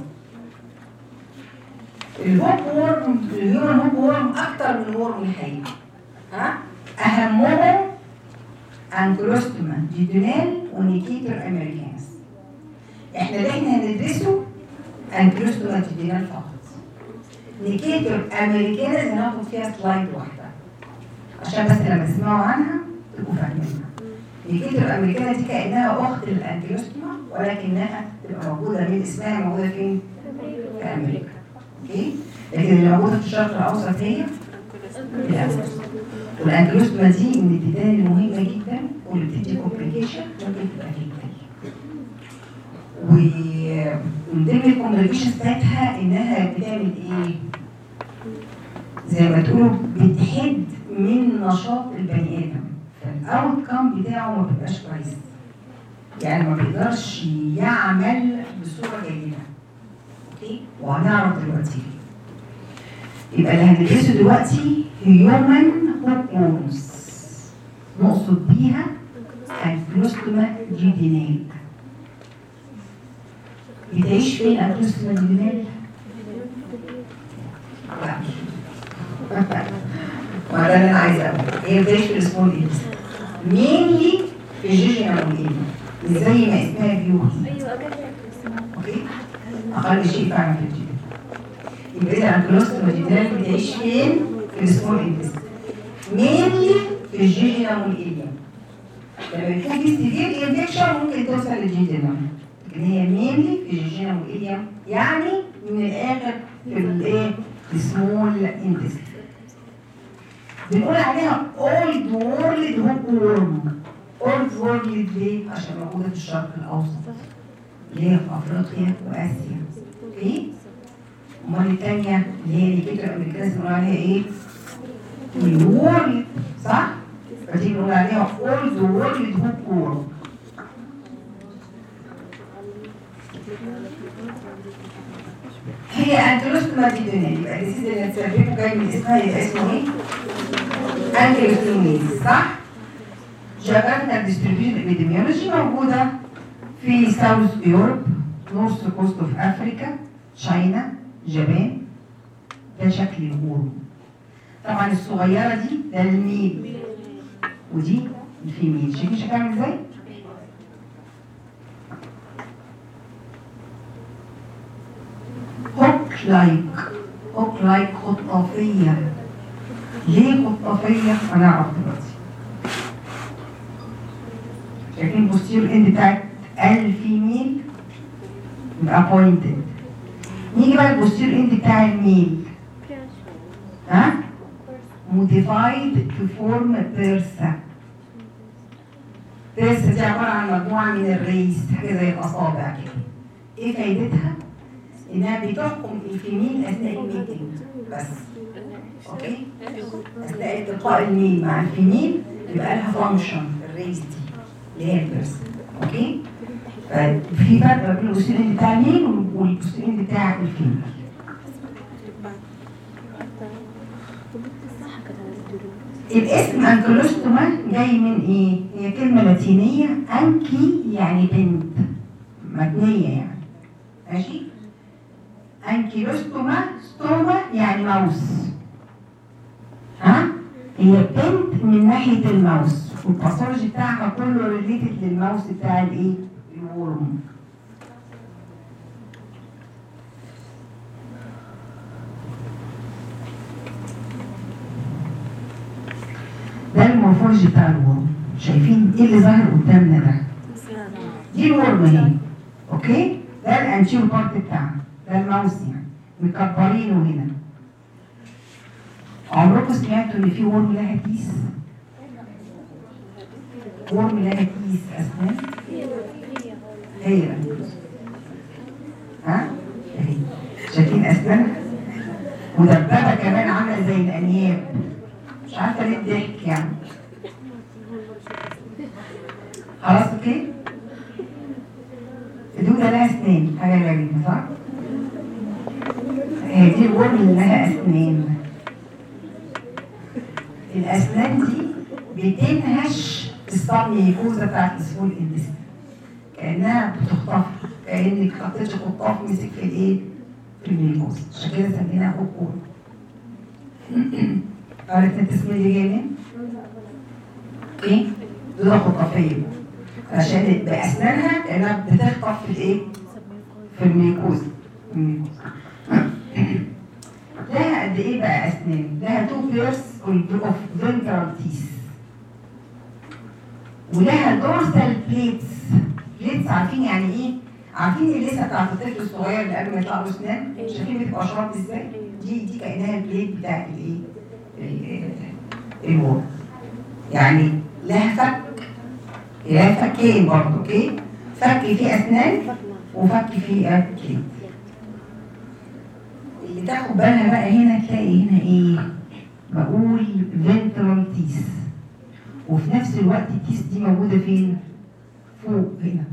الهوك وورم الهيومن هوك وورم اكتر من ورم الحقيقي ها؟ اهمهم انكلوستوما جيدونال ونيكيتر امريكانس احنا اللي احنا هندرسه انكلوستوما جيدونال فقط نيكيتر امريكانس هناخد فيها سلايد واحده عشان بس لما تسمعوا عنها تبقوا فاهمينها نيكيتر امريكانس دي كانها اخت الانكلوستوما ولكنها تبقى موجوده من اسمها موجوده فين؟ في امريكا اوكي لكن اللي موجوده في الشرق الاوسط هي الانكلوستوما والانكلوستوما دي من الديدان المهمه جدا واللي بتدي كومبليكيشن ممكن تبقى فيتال ومن ضمن الكومبليكيشن بتاعتها انها بتعمل ايه؟ زي ما تقولوا بتحد من نشاط البني ادم فالاوت كام بتاعه ما بيبقاش كويس يعني ما بيقدرش يعمل بصوره جيده اوكي وهنعرف دلوقتي ليه. يبقى اللي هندرسه دلوقتي هيومن هوك وورمز نقصد بيها الكلوستوما جيدينال بتعيش فين الكلوستوما جيدينال؟ لا ما ده اللي انا عايزه اقوله هي بتعيش في السمول ايدز مينلي في الجيجينال والايدي مش زي ما اسمها بيوتي ايوه اكيد اوكي اقل شيء فعلا في الجيل يبقى اذا الكلوستوما جينال بتعيش فين في السمول انتست مينلي في الجيجينال والايديوم لما يكون في سيفير انفكشن ممكن توصل للجيجينال لكن هي مينلي في الجيجينال والايديوم يعني من الاخر في الايه في السمول انتست بنقول عليها اولد وورلد هوك وورم اولد وورلد ليه؟ عشان موجوده في الشرق الاوسط اللي هي في افريقيا واسيا اوكي امال الثانيه اللي هي نيكيتر امريكانس بنقول عليها ايه؟ الورلد صح؟ فدي بنقول عليها اولد وورلد هوك وورم هي انتلوستوما ديدونال يبقى الديزيز اللي هتسببه جاي من اسمها يبقى اسمه ايه؟ انتلوستوميز صح؟ جابتنا ديستريبيوشن ابيديميولوجي موجوده في ساوث يوروب نورث كوست اوف افريكا تشاينا جابان ده شكل الورم طبعا الصغيره دي ده الميل ودي الفيميل شايفين شكلها عامل ازاي؟ هوك لايك هوك لايك خطافية ليه خطافية؟ هنعرف دلوقتي شايفين البوستيريور اند بتاعت الفيميل يبقى بوينتد نيجي بقى البوستيريور اند بتاع الميل ها موديفايد تو فورم بيرسا بيرسا دي عبارة عن مجموعة من الريس حاجة زي الأصابع كده ايه فايدتها؟ انها بتحكم الفيميل اثناء الميتنج بس اوكي؟ اثناء التقاء الميل مع الفيميل يبقى لها فانكشن الريس دي اللي هي البيرسا اوكي؟ ففي فرق ما بين البوستيريور بتاع الميل والبوستيريور بتاع الفيميل الاسم انكلوستوما جاي من ايه؟ هي كلمة لاتينية انكي يعني بنت مبنية يعني ماشي؟ انكيلوستوما ستوما يعني ماوس ها؟ هي بنت من ناحية الماوس والباثولوجي بتاعها كله ريليتد للماوس بتاع الايه؟ الورم ده المورفولوجي بتاع الورم شايفين ايه اللي ظاهر قدامنا ده دي الورم اهي اوكي ده الانشير بارت بتاعنا ده الماوس يعني مكبرينه هنا عمركم سمعتوا ان في ورم لها كيس ورم لها كيس اسنان هي ها اهي شايفين اسنانها مدببه كمان عامله زي الانياب مش عارفه ليه الضحك يعني خلاص اوكي الدودة لها اسنان حاجة غريبة صح؟ هي دي الورم اللي لها اسنان الاسنان دي بتنهش الصميكوزة بتاعت السفول الاندستري كأنها بتخطف كأنك حطيتش خطاف مسك في الايه؟ في الميكوزا عشان كده سميناها خطوط عرفت التسمية دي جاية منين؟ اوكي؟ دودة خطافية عشان بأسنانها كأنها بتخطف في الايه؟ في الميكوزا الميكوزا لها قد ايه بقى اسنان؟ لها تو بيرس اوف فينترال تيس ولها دورسال بليتس بليتس عارفين يعني ايه؟ عارفين اللثه بتاعت الطفل الصغير اللي قبل ما يطلع له اسنان؟ شايفين بتبقى اشراط ازاي؟ دي دي كانها البليت بتاعت الايه؟ الوول يعني لها فك لها فكين برضه اوكي؟ فك فيه اسنان وفك فيه كليت اللي تاخد بالها بقى هنا تلاقي هنا ايه؟ بقول ventral teeth وفي نفس الوقت التيس دي موجودة فين؟ فوق هنا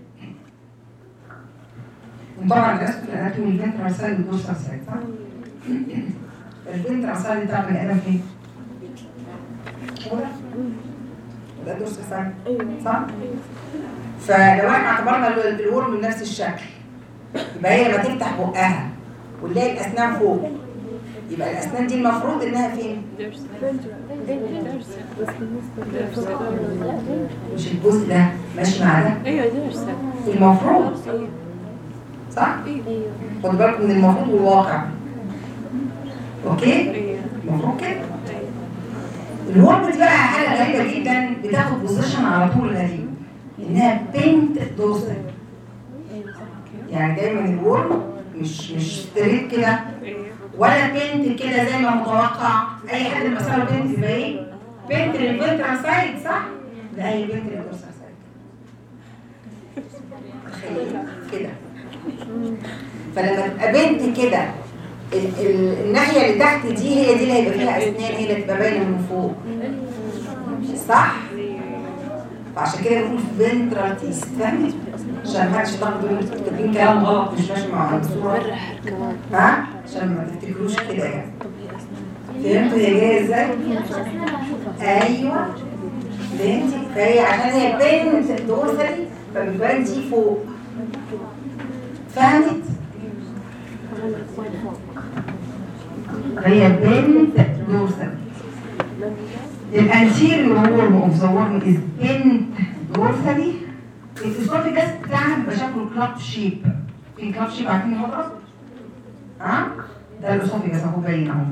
وطبعا الاسم الاناتومي الفنترال سايد والدورسال سايد صح؟ الفنترال سايد بتاع البني ادم فين؟ هو ده؟ ده الدورسال سايد صح؟ فلو احنا اعتبرنا ال- الورم من نفس الشكل يبقى هي لما تفتح بقها ونلاقي الاسنان فوق يبقى الاسنان دي المفروض انها فين؟ مش الجزء ده ماشي مع ده ايوه درسة المفروض صح؟ خدوا بالكم من المفروض والواقع اوكي؟ ايوه المفروض كده الورم دي بقى حاجه غريبه جدا بتاخد بوزيشن على طول غريب انها بنت دورسال يعني دايما الورم مش مش ستريت كده ايوه ولا بنت كده زي ما متوقع اي حد لما سأله بنت يبقى ايه؟ بنت للفنترال سايد صح؟ لا هي بنت للدورسال سايد تخيل كده فلما تبقى بنت كده ال- ال- الناحيه اللي تحت دي هي دي اللي هيبقى فيها اسنان هي اللي تبقى باينه من فوق صح؟ فعشان كده بنقول فنترال تيس فاهمت؟ عشان محدش يطلع يقول انتوا كاتبين كلام غلط مش ماشي مع الصوره ها؟ عشان ما تفتكروش كده يعني فهمتوا هي جايه ازاي؟ ايوه فهمتي؟ فهي عشان هي بنت دورسالي فبتبان دي فوق فهمت؟ هي بنت دورسالي الانتيريور وورم اوف ذا وورم از بنت دورسالي الاسوفيجاس بتاعها بيبقى شكله كلاب شيب في كلاب شيب عارفين الحضره؟ ها؟ ده الاسوفيجاس اهو باين اهو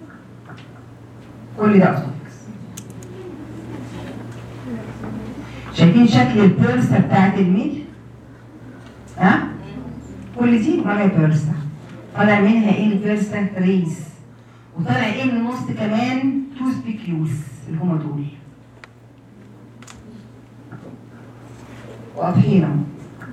كل ده اسوفيجاس شايفين شكل البيرسة بتاعت الميل؟ ها؟ كل دي ولا بيرسة طالع منها ايه البيرسة ريس وطالع ايه من النص كمان توز بيكيوس اللي هما دول واضحين اهو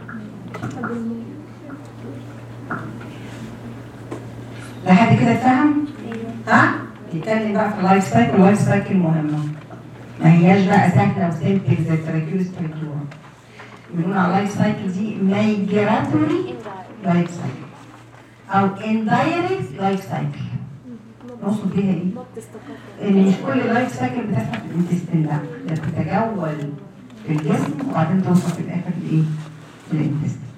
لحد كده اتفهم؟ ها؟ نتكلم بقى في اللايف سايكل اللايف سايكل مهمة ما هياش بقى سهلة وسيمبل زي التراكيوس تراكيورا بنقول على اللايف سايكل دي مايجراتوري لايف سايكل او اندايركت لايف سايكل نقصد بيها ايه؟ ان مش كل لايف سايكل بتحصل في الانتستين لا ده بتتجول في الجسم وبعدين توصل في الاخر لايه؟ للانتستين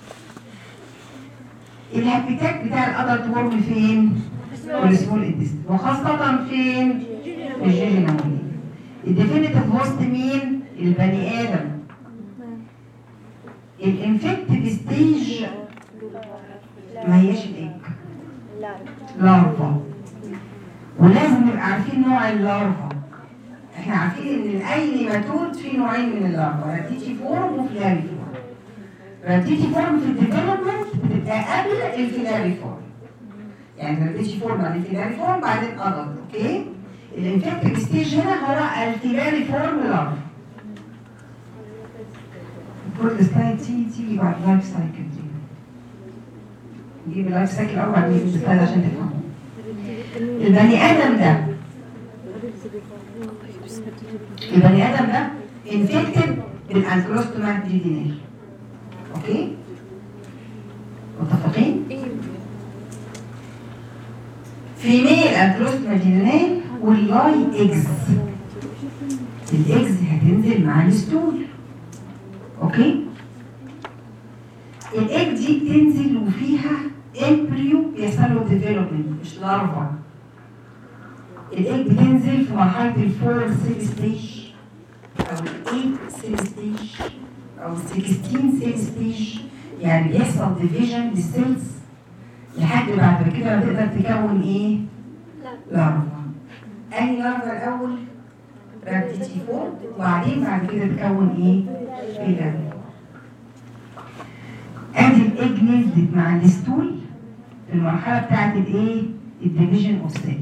الهابيتات بتاع الادلت وورم فين؟ في السمول انتستين وخاصة فين؟ في الجيجينال الديفينيتيف هوست مين؟ البني ادم الانفكتيف ستيج ما هياش الايج لارفا ولازم نبقى عارفين نوع اللارفا احنا عارفين ان اي نيماتود فيه نوعين من اللارفا رابتيتي فورم وفلاري فورم رابتيتي فورم في الديفلوبمنت بتبقى قبل الفلاري فورم يعني رابتيتي فورم بعد الفلاري فورم بعدين ادلت اوكي الانفكتيف ستيج هنا هو الفلاري فورم لارفا كل سلايد تيجي تيجي بعد لايف سايكل دي نجيب اللايف سايكل الاول بعدين نجيب السلايد عشان تفهموا البني ادم ده البني ادم ده انفكتد بالانكلوستوما جيدينال اوكي متفقين فيميل انكلوستوما جيدينال واللاي اكس الاكس هتنزل مع الستول اوكي الايج دي بتنزل وفيها امبريو بيحصل له ديفلوبمنت مش لارفا الايج بتنزل في مرحله الفور سيل ستيج او الايت سيل ستيج او 16 سيل ستيج يعني بيحصل ديفيجن للسيلز لحد بعد كده ما تقدر تكون ايه؟ لارفا انهي لارفا الاول؟ رابتيتي فور وبعدين بعد كده تكون ايه؟ فيلر ادي الايج نزلت مع الستول في المرحله بتاعت الايه؟ الديفيجن اوف سيل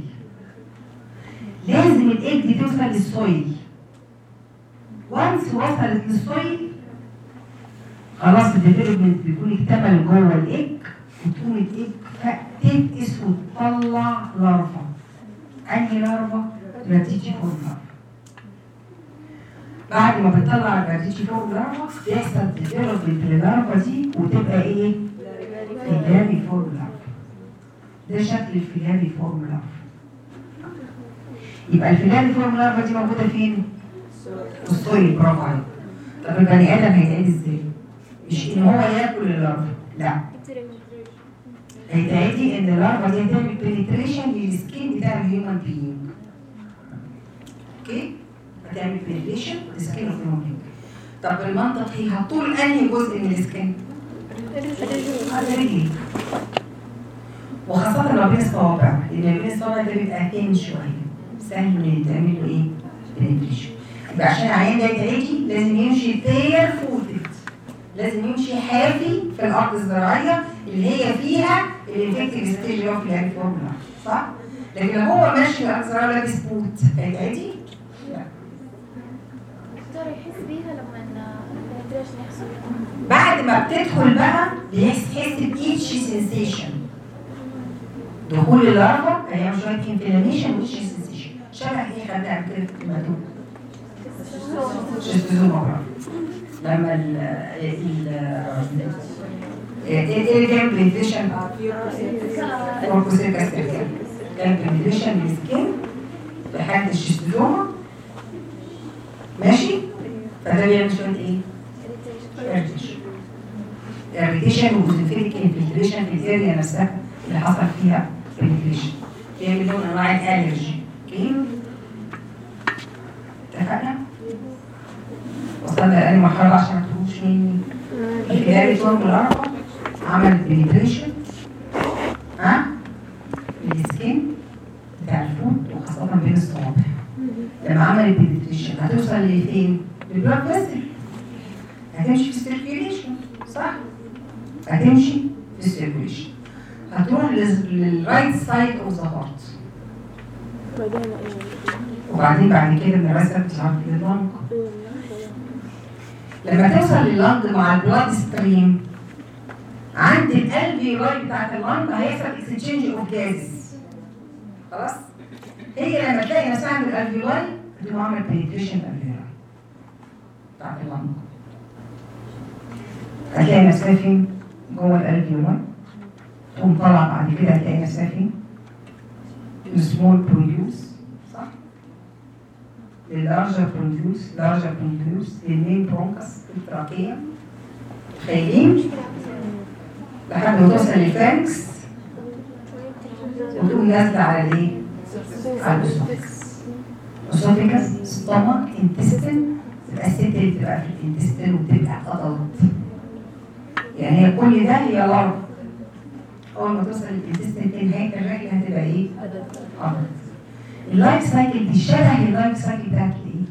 لازم الايج دي توصل للسويل وانس وصلت للسويل خلاص الديفلوبمنت بيكون اكتمل جوه الايج وتقوم الايج تفقس وتطلع لارفا انهي لارفا؟ راتيجي فور لارفا بعد ما بتطلع الراتيجي فور لارفا بيحصل ديفلوبمنت للارفا دي وتبقى ايه؟ فيلاري فور لارفا ده شكل الفيلاري فور لارفا يبقى الفيلاري فور لارفا دي موجوده فين؟ في السويل برافو عليك طب البني ادم هيتعيد ازاي؟ مش ان هو ياكل اللارفا لا هيتعدي ان اللارفا دي هتعمل بنتريشن للسكين بتاع الهيومن بينج اوكي هتعمل بنتريشن للسكين اوف الهيومن بينج طب المنطقي هتطول انهي جزء من السكين؟ على رجلي وخاصة لو بين الصوابع لان بين الصوابع ده بيبقى تين شوية سهل ان تعمل له ايه؟ بنتريشن يبقى عشان العيان ده يتعدي لازم يمشي تير فوتد لازم يمشي حافي في الارض الزراعيه اللي هي فيها الانفكتيف ستيج اوف الفورمولا صح؟ لكن لو هو ماشي في الارض الزراعيه لابس بوت هيتعدي؟ لا الدكتور يحس بيها لما البنتريشن يحصل بعد ما بتدخل بقى بيحس بإيتش سنسيشن دخول اللارفا هيعمل شويه انفلاميشن وإيتش سنسيشن شبه ايه خدها كده في الماتوب شيستوزوما برافو لما ال ال ايه كان بريفيشن فوركوسيركا سيركل كان بريفيشن للسكين لحد الشيستوزوما ماشي فده بيعمل شويه ايه؟ irritation irritation وزنفيريك انفلتريشن في الاريا نفسها اللي حصل فيها penetration بيعمل نوع من انواع الالرجي اوكي اتفقنا؟ وصلنا لأي مرحلة عشان ما تروحوش مني الخلال فورم الأربع عمل بنتريشن ها بتاع الفود وخاصة بين الصوابع لما عملت بنتريشن هتوصل لفين؟ للبلاد فيسل هتمشي في السيركيوليشن صح؟ هتمشي في السيركيوليشن هتروح للرايت سايد اوف ذا هارت وبعدين بعد كده المدرسه بتلعب لللنج لما توصل لللنج مع البلاد ستريم عند الالفيولاي بتاعت اللنج هيحصل اكسشينج اوف جازز خلاص هي لما تلاقي نفسها عند الالفيولاي بتقوم عامله بنتريشن الالفيولاي بتاعت اللنج هتلاقي نفسها فين؟ جوه الالفيولاي تقوم طالعه بعد كده هتلاقي نفسها فين؟ السمول بروديوس صح؟ اللارجر بروديوس لارجر بروديوس المين برونكس التراكية خايلين لحد ما توصل للفانكس وتقوم نازلة على الايه؟ على الاسوفيكس اسوفيكس ستومك انتستين تبقى الست اللي بتبقى في الانتستين وبتبقى ادلت يعني هي كل ده هي لارج اول ما توصل للانتستين في نهايه الرحله هتبقى ايه؟ ادلت اللايف سايكل دي شبه اللايف سايكل بتاعت ايه؟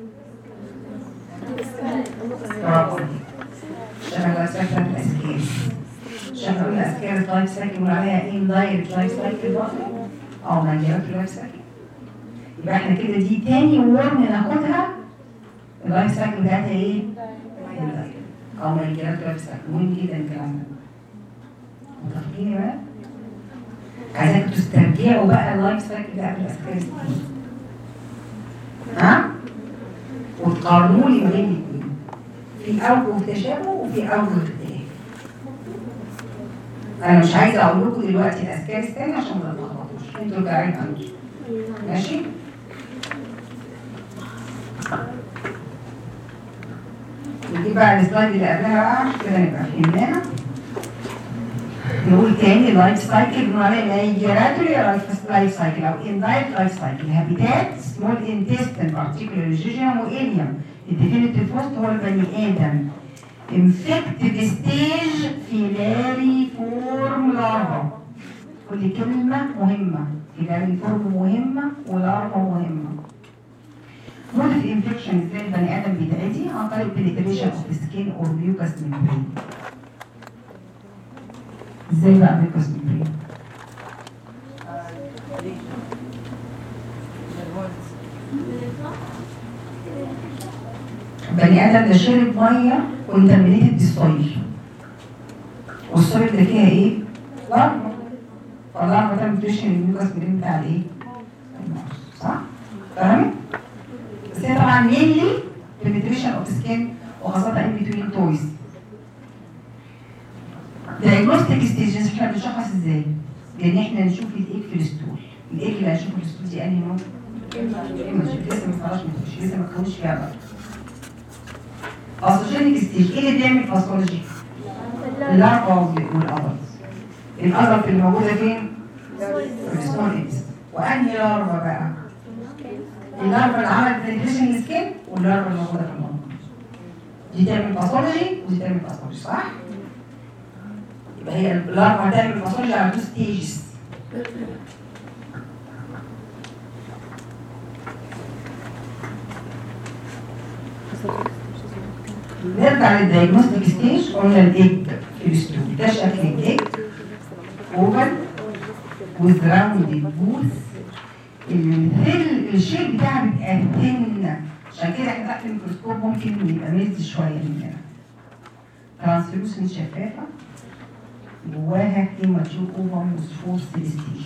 برافو شبه اللايف سايكل بتاعت الاسكير شبه الاسكير اللايف سايكل بنقول عليها ايه دايركت لايف سايكل برضه او نيجرات لايف سايكل يبقى احنا كده دي تاني ورم ناخدها اللايف سايكل بتاعتها ايه؟ دايركت او نيجرات لايف سايكل مهم جدا الكلام ده متفقين يا بقى؟ عايزاكم تسترجعوا بقى اللايف سايكل ده قبل الاسكارس ها؟ وتقارنوا لي ما بين الاثنين في اوجه تشابه وفي اوجه اختلاف انا مش عايزه اقول لكم دلوقتي الاسكارس تاني عشان ما تتلخبطوش انتوا جايين عندي ماشي؟ ودي بقى السلايد اللي قبلها بقى عشان كده نبقى فهمناها نقول تاني لايف سايكل بنقول عليها ميجراتوري لايف سايكل او اندايركت لايف سايكل هابيتات سمول انتستين بارتيكولار جيجيوم واليوم الديفينيتيف فوست هو البني ادم انفكتد ستيج فيلاري فورم لارفا كل كلمه مهمه فيلاري فورم مهمه ولارفا مهمه مود الانفكشن ازاي البني ادم بيتعدي عن طريق penetration اوف سكين اور ميوكس ميمبرين ازاي بقى ميوكس ميمبرين بني ادم ده شرب ميه كونتامينيتد بالسويل والسويل ده فيها ايه؟ لارفا فاللارفا تعمل بتشحن الميوكس ميمبرين بتاع الايه؟ صح؟ فاهم؟ بس هي طبعا مينلي penetration اوف سكين وخاصة ان بتوين تويز دايجنوستيك ستيجز احنا بنشخص ازاي؟ لان احنا نشوف الايك في الستول الايك اللي هنشوفه في الستول دي انهي نوع؟ ايمج لسه ما خلاص ما تخش لسه ما تخش فيها بقى باثوجينيك ستيج ايه اللي بيعمل باثولوجي؟ اللارفا والادلت الادلت اللي موجوده فين؟ في السمول انتست وانهي لارفا بقى؟ اللارفا اللي عملت بنتريشن سكين واللارفا اللي موجوده في المنطقه دي تعمل باثولوجي ودي تعمل باثولوجي صح؟ يبقى هي اللارفا هتعمل باثولوجي على تو ستيجز نرجع للدايجنوستيك ستيج قلنا الايج في الستول ده شكل الايج اوفر with rounded booth الثل الشيب بتاعها بيبقى ثن عشان كده احنا تحت الميكروسكوب ممكن يبقى ميز شويه مننا ترانسلوسنت شفافه جواها هيماتيوب اوفر مصفور سيلستيش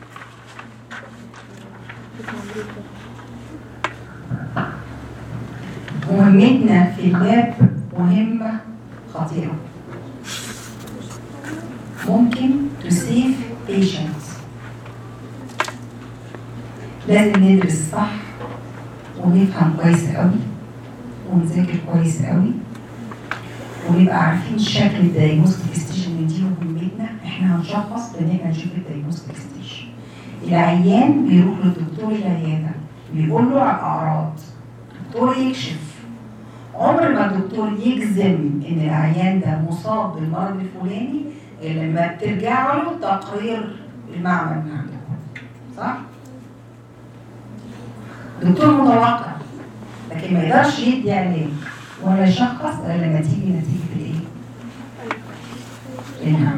مهمتنا في اللاب مهمة خطيرة ممكن to save patients لازم ندرس صح ونفهم كويس قوي ونذاكر كويس قوي ونبقى عارفين شكل الدايجنوستيك ستيشن دي مهمتنا احنا هنشخص بان احنا نشوف الدايجنوستيك ستيشن العيان بيروح للدكتور العياده بيقول له على الاعراض الدكتور يكشف عمر ما الدكتور يجزم ان العيان ده مصاب بالمرض الفلاني غير لما ترجع له تقرير المعمل من عندكم صح؟ دكتور متوقع لكن ما يقدرش يدي علاج ولا يشخص غير لما تيجي نتيجه الايه؟ الحمل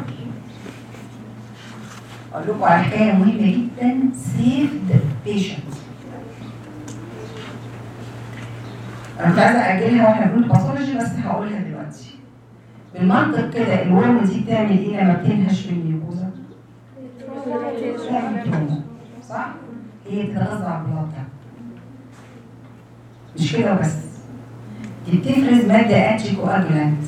اقول لكم على حكايه مهمه جدا سيفد بيشنت انا كنت عايزه اجلها واحنا بنقول باثولوجي بس هقولها دلوقتي بالمنطق كده الورم دي بتعمل ايه لما بتنهش في الميوكوزا؟ بتعمل تومو صح؟ هي بتتغذى على البلاط ده مش كده بس دي بتفرز مادة انتي كواجولانت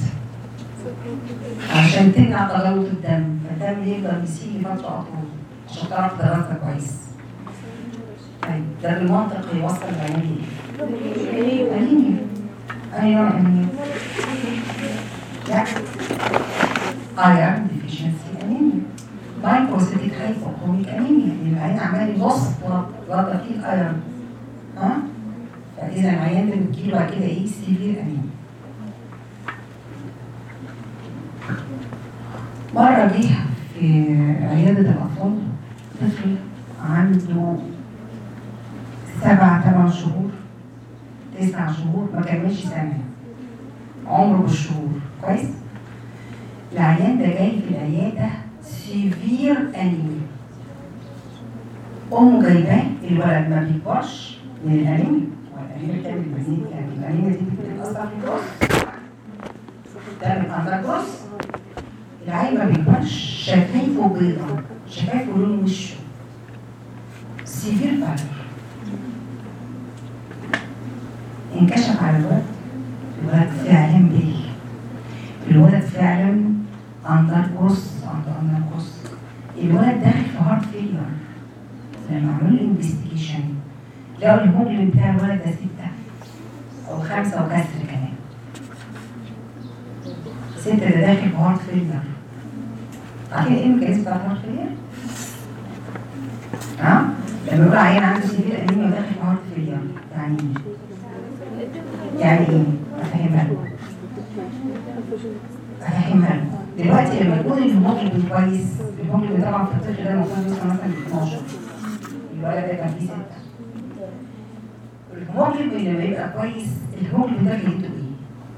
عشان تمنع تجلط الدم فالدم يفضل يسيل فترة أطول عشان تعرف تغذى كويس طيب ده بالمنطق يوصل لعملية ايه؟ أنيميا أيوة أنيميا لا ايرون ديفيشنسي أنيميا مايكروسيتيك هايبوكروميك أنيميا العين عمال يبص وضع فيه الأيرون ها؟ فإذا العيان ده بتجيله بعد كده إيه؟ سيفير أنيميا مرة جه في عيادة الأطفال طفل عنده سبع ثمان شهور تسع شهور ما كملش سنة عمره بالشهور كويس العيان ده جاي في العيادة سيفير أنيميا أمه جايباه الولد ما بيكبرش من الأنيميا والأنيميا بتعمل مزيد يعني الأنيميا دي بتأثر في الجروس تعمل عندك جروس العيل ما بيكبرش شفايفه بيضة شفايفه لون وشه سيفير بالر انكشف على الولد الولد فعلا بيه الولد فعلا عنده جروس عنده عنده جروس الولد داخل في هارت فيلير لما عملوا له انفستيجيشن لقوا الهيموجلوبين بتاع الولد ده ستة أو خمسة وكسر كمان ستة ده داخل في هارت فيلير عارفين ايه الميكانيزم بتاع الهارت فيلير؟ ها؟ لما يقول عيان عنده سيفير انيميا وداخل في هارت فيلير يعني ايه؟ يعني ايه؟ افهمها لكم افهمها لكم دلوقتي لما يكون الهيموجلوبين كويس الهيموجلوبين طبعا في الطفل ده المفروض يوصل مثلا ل 12 الولد ده كان فيه 6 الهيموجلوبين لما يبقى كويس الهيموجلوبين ده فايدته ايه؟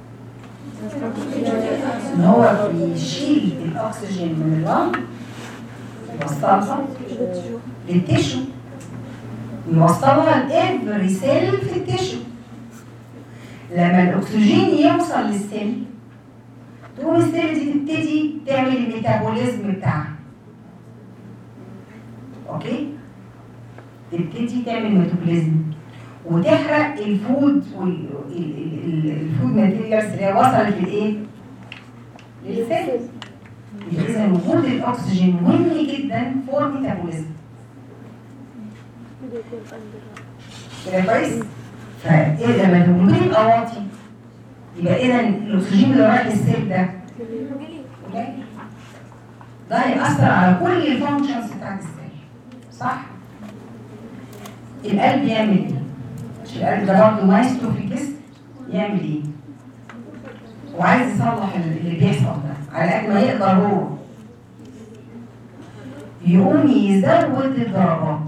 ان هو بيشيل الاكسجين من اللنج يوصلها للتشو ويوصلها لافري سيل في التشو لما الاكسجين يوصل للسيل تقوم السيل دي تبتدي تعمل الميتابوليزم بتاعها اوكي تبتدي تعمل ميتابوليزم وتحرق الفود والفود ماتيريالز اللي هي وصلت للايه؟ للسيل اذا وجود الاكسجين مهم جدا فور ميتابوليزم كده كويس؟ فايه لما الهيموجلوبين يبقى واطي يبقى اذا الاكسجين اللي رايح للسيل ده قليل. ده هيأثر على كل الفانكشنز بتاعت السيل صح؟ القلب يعمل ايه؟ مش القلب ده برضه مايسترو في الجسم يعمل ايه؟ وعايز يصلح اللي بيحصل ده على قد ما يقدر هو يقوم يزود الضربات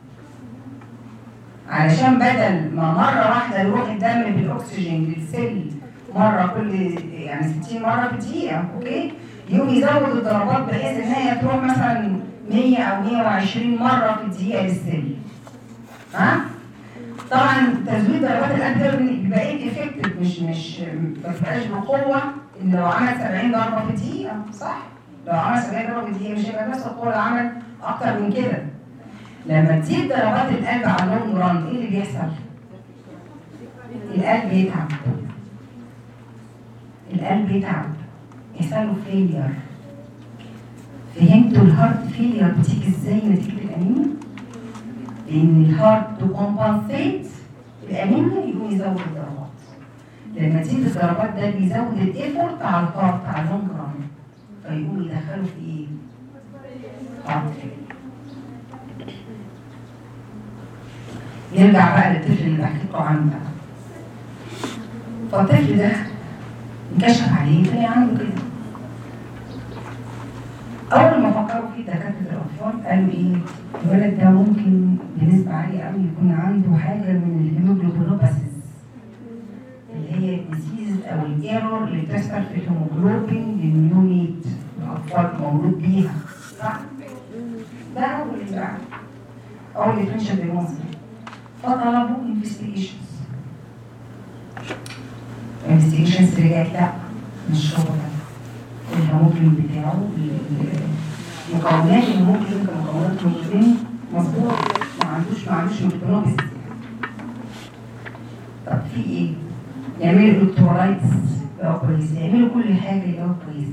علشان بدل ما مرة واحدة يروح الدم بالأكسجين للسيل مرة كل يعني 60 مرة في الدقيقة أوكي؟ يقوم يزود الضربات بحيث إن هي تروح مثلا 100 أو 120 مرة في الدقيقة للسيل ها؟ طبعا تزويد ضربات القلب ده بيبقى ايه افكتيف مش مش ما بتبقاش بقوه ان لو عمل 70 ضربه في الدقيقه صح؟ لو عمل 70 ضربه في الدقيقه مش هيبقى نفس القوه اللي عمل اكتر من كده. لما تزيد ضربات القلب على اللونج ران ايه اللي بيحصل؟ القلب يتعب. القلب يتعب يحصل له فيلير. فهمتوا الهارت فيلير بتيجي ازاي نتيجه الانيميا؟ لان الهارت تو كومبنسيت الانيميا يقوم يزود الضربات لما تزيد الضربات ده بيزود الايفورت على الهارت على اللونج ران فيقوم يدخله في ايه؟ هارت نرجع بقى للطفل اللي بحكي لكم عنه بقى فالطفل ده انكشف عليه طلع عنده كده اول ما فكروا فيه دكاتره الاطفال قالوا ايه الولد ده ممكن بنسبه عاليه قوي يكون عنده حاجه من ايرور اللي بتحصل في الهيموجلوبين للنيونيت الاطفال مولود بيها صح؟ ده اول اللي اول ديفرنشال ديمونستريشن فطلبوا انفستيجيشنز انفستيجيشنز رجعت لا مش هو ده الهيموجلوبين بتاعه ال- مكونات الهيموجلوبين كمكونات الهيموجلوبين مظبوط ما عندوش ما عندوش ميكروبس طب في ايه؟ يعملوا الكترولايتس يبقى كويس يعملوا كل حاجه يبقى كويس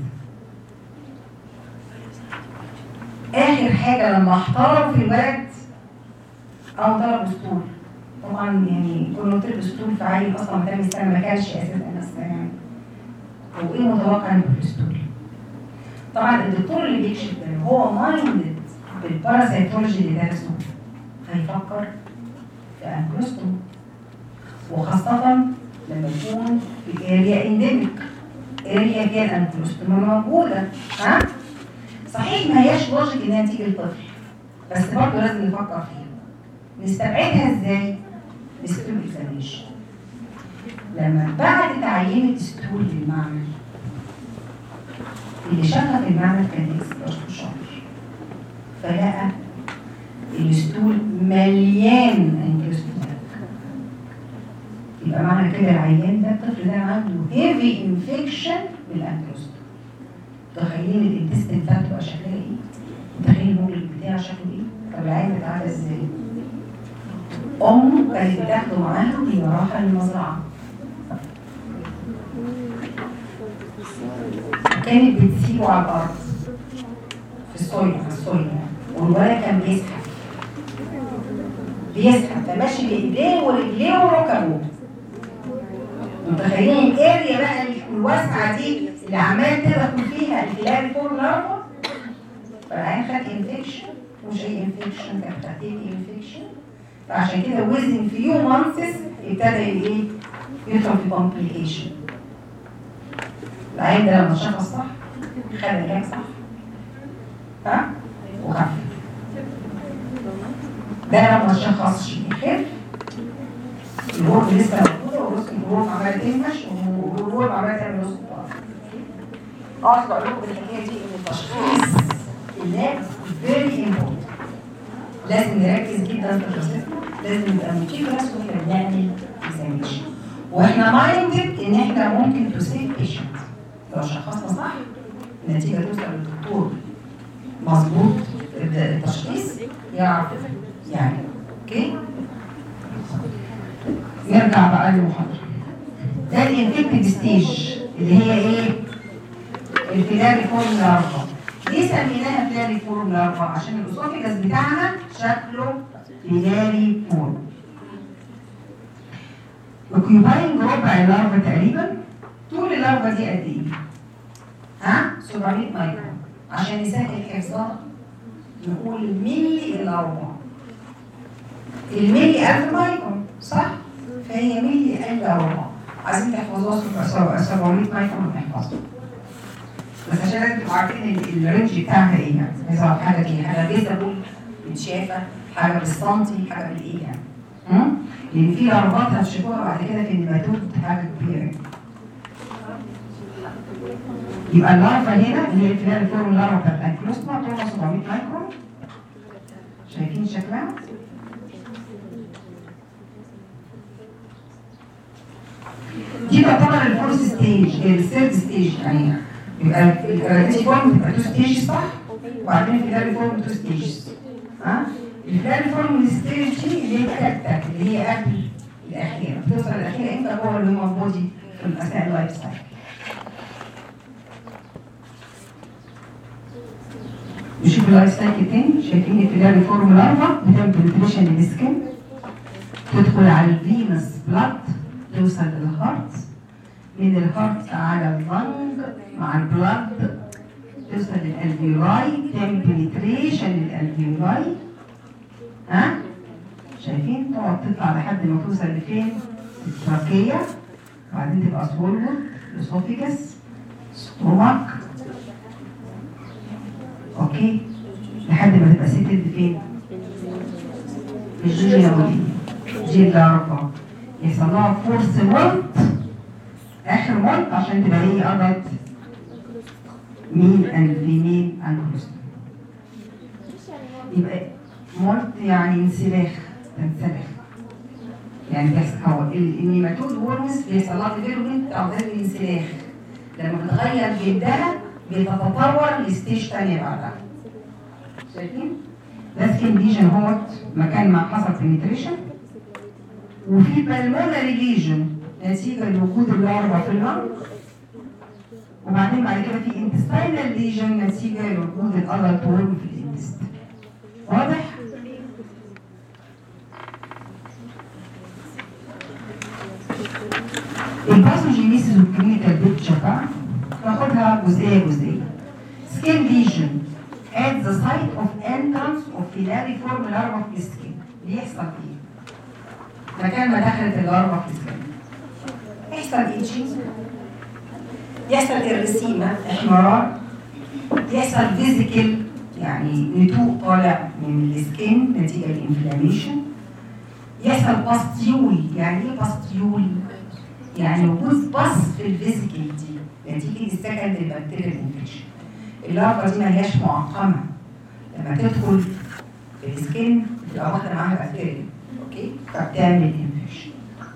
اخر حاجه لما احتاروا في الولد او طلبوا اسطول طبعا يعني كنا قلت له اسطول في عيل اصلا ما كان السنه ما كانش اساسا لسه يعني هو ايه متوقع انه في الاسطول طبعا الدكتور اللي بيكشف ده هو مايندد بالباراسيتولوجي اللي درسه هيفكر في انكروستوم وخاصة لما يكون في اريا انديميك اريا فيها الانكروستوم موجودة ها صحيح ما هياش لوجيك انها تيجي للطفل بس برضه لازم نفكر فيها نستبعدها ازاي؟ بستول اكزاميشن لما بعد تعيين ستول للمعمل اللي شغل في المعمل كان اكس شاطر فلقى الستول مليان انكروستوم يبقى معنى كده العيان ده الطفل ده عنده هيفي انفكشن بالانكروستوم تخيلين الانتستين بتاعته بقى شكلها ايه؟ متخيل المولد بتاعه شكله ايه؟ طب العين بتاعها ازاي؟ امه كانت بتاخده معاها وهي رايحه المزرعه كانت بتسيبه على الارض في الصويا على الصويا والولد كان بيزحف بيزحف فماشي بايديه ورجليه وركبه متخيلين الاريا بقى الواسعه دي اللي عمال تدخل فيها الكلاب فور لارفا فالعين خد انفكشن مش اي انفكشن كان خدين انفكشن فعشان كده وزن فيو مانثس ابتدى ايه يدخل في كومبليكيشن العين ده لما شخص صح خد العلاج صح ها وخف ده لما شخص خف الورد لسه موجوده والرسم الورد عماله تنمش والورد عماله تعمل رسم اقعد اقول لكم الحكايه دي ان التشخيص اللاب فيري امبورتنت لازم نركز جدا في الرسم لازم نبقى متيكرس واحنا بنعمل اكزامينشن واحنا مايندد ان احنا ممكن تو سيف بيشنت لو شخصنا صح النتيجه توصل للدكتور مظبوط التشخيص يعرف يعني اوكي نرجع بقى للمحاضره ده الانفكتد ستيج اللي هي ايه الفيلاري فورم لارفا ليه سميناها فيلاري فورم لارفا عشان الاسوفيجاس بتاعنا شكله فيلاري فورم اوكيوباينج ربع اللارفا تقريبا طول اللارفا دي قد ايه؟ ها؟ 700 مايكرون عشان نسهل حفظها نقول ملي اللارفا الملي 1000 مايكرون صح؟ فهي ملي اللارفا عايزين تحفظوها 700 مايكرون نحفظها بس عشان لازم تبقوا عارفين الرينج بتاعها ايه يعني عايز اعرف حاجه ايه حاجه فيزبل متشافه حاجه بالسنتي حاجه بالايه يعني امم لان في لارفات هتشوفوها بعد كده في النباتود حاجه كبيره يبقى اللارفا هنا اللي هي الفيلار الفورم اللارفا بتاعت الانكلوستما طولها 700 مايكرون شايفين شكلها؟ دي تعتبر الفورس ستيج الثيرد ستيج يعني يبقى الريتي فورم بتبقى تو ستيجز صح؟ وبعدين الفيلاري فورم تو ستيجز ها؟ الفيلاري فورم ستيج دي اللي هي الثالثه اللي هي قبل الاخيره بتوصل الاخيره امتى جوه الهيومن بودي في اثناء اللايف ستايل نشوف اللايف ستايل تاني شايفين الفيلاري فورم لارفا بتعمل بنتريشن للسكن تدخل على الفينس بلاد توصل للهارت من الهارت على اللنج مع البلاد توصل للالفيولاي تعمل بنتريشن للالفيولاي ها شايفين تقعد تطلع لحد ما توصل لفين التراكية وبعدين تبقى سولفر اسوفيجس ستومك اوكي لحد ما تبقى سيتد فين في الجيجيا دي اللارفا يحصل لها فورس وولت اخر الاخر مولت عشان تبقى هي ادلت ميل اند فيميل انكلوستوم ايش يعني هو؟ يبقى مولت يعني انسلاخ تنسلخ يعني بس هو ال- النيماتود وورمز بيحصل لها ديفلوبمنت او ده الانسلاخ لما بتغير جلدها بتتطور لستيج تانية بعدها شايفين؟ ده سكين ليجن هوت مكان ما حصل بنتريشن وفي بالمونري ليجن نتيجة لوجود اللارفا في اللنج وبعدين بعد كده في انتستاينال ليجن نتيجة لوجود الادلت وورم في الانتست واضح؟ الباثوجينيسيس والكلينيكال بيكتشر بقى ناخدها جزئيه جزئيه سكين ليجن at the site of entrance of filariform larva في السكين بيحصل ايه؟ مكان ما دخلت اللارفا في السكين يحصل ايتشنج يحصل الرسيمه احمرار يحصل فيزيكال يعني نتوء طالع من السكين نتيجه الانفلاميشن يحصل باستيول يعني ايه باستيول؟ يعني وجود بص في الفيزيكال دي نتيجه السكند البكتيريال انفكشن اللارفا دي ملهاش معقمه لما تدخل في السكين بتبقى واخده معاها بكتيريا اوكي فبتعمل انفكشن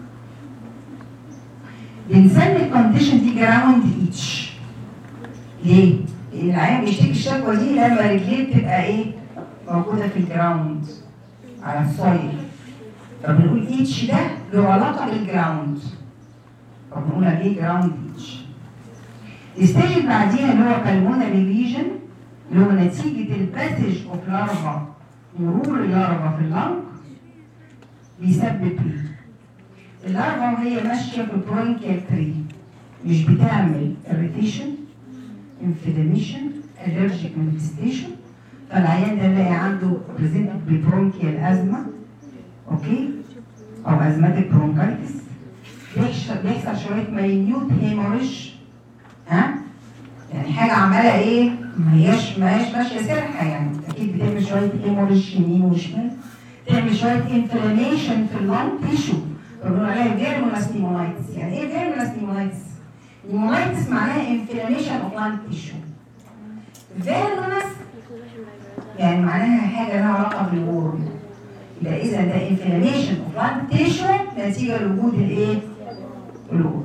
بنسمي الكونديشن دي جراوند ايتش ليه؟ لان العيان بيشتكي الشكوى دي لما رجليه بتبقى ايه؟ موجوده في الجراوند على السويل فبنقول ايتش ده له علاقه بالجراوند فبنقول عليه جراوند ايتش الستيج اللي بعديها اللي هو بالمونري ليجن اللي هو نتيجه الباسج اوف لارفا مرور اللارفا في اللنج بيسبب ايه؟ اللارفا وهي ماشيه في البرونكيال تري مش بتعمل irritation inflammation allergic manifestation فالعيان ده نلاقي عنده بريزنت ببرونكيال ازمه اوكي او ازماتيك برونكايتس بيحصل بيحصل شويه ماينيوت هيموريج ها يعني حاجه عماله ايه ما هياش ما هياش ماشيه سرحه يعني اكيد بتعمل شويه هيموريج يمين وشمال تعمل شويه انفلاميشن في اللنج تيشو بنقول عليها فيرمولاس نيمونايتس يعني ايه فيرمولاس نيمونايتس؟ نيمونايتس معناها انفلاميشن اوف لانج تيشو فيرمولاس يعني معناها حاجه لها علاقه بالورم يبقى اذا ده انفلاميشن اوف لانج تيشو نتيجه لوجود الايه؟ الورم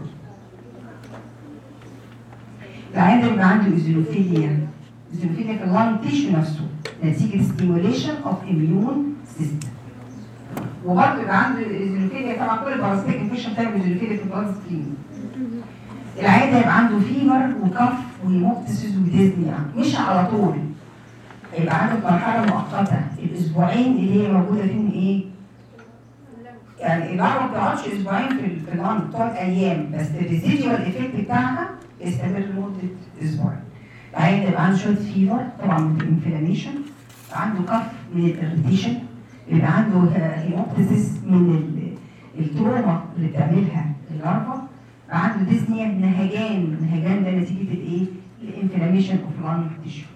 العيان ده بيبقى عنده ايزولوفيليا ايزولوفيليا في اللانج تيشو نفسه نتيجه ستيموليشن اوف اميون سيستم وبرضه يبقى عنده ايزولوفيليا طبعا كل البارازيتيك انفكشن بتعمل ايزولوفيليا في البلاد ستريم العيان ده يبقى عنده فيبر وكف وهيموبتسيس وديزنيا مش على طول هيبقى عنده في مرحله مؤقته الاسبوعين اللي هي موجوده فيهم ايه؟ يعني اللارفا ما بتقعدش اسبوعين في ال- في اللانج بتقعد ايام بس الريزيديوال ايفكت بتاعها يستمر لمده اسبوعين. العيان ده يبقى عنده شويه فيفر طبعا من الانفلاميشن عنده كف من الاريتيشن يبقى عنده هيموبتسيس من ال- التروما اللي بتعملها اللارفا يبقى عنده ديزنيا نهجان نهجان ده نتيجه الايه؟ الانفلاميشن اوف لانج تيشو.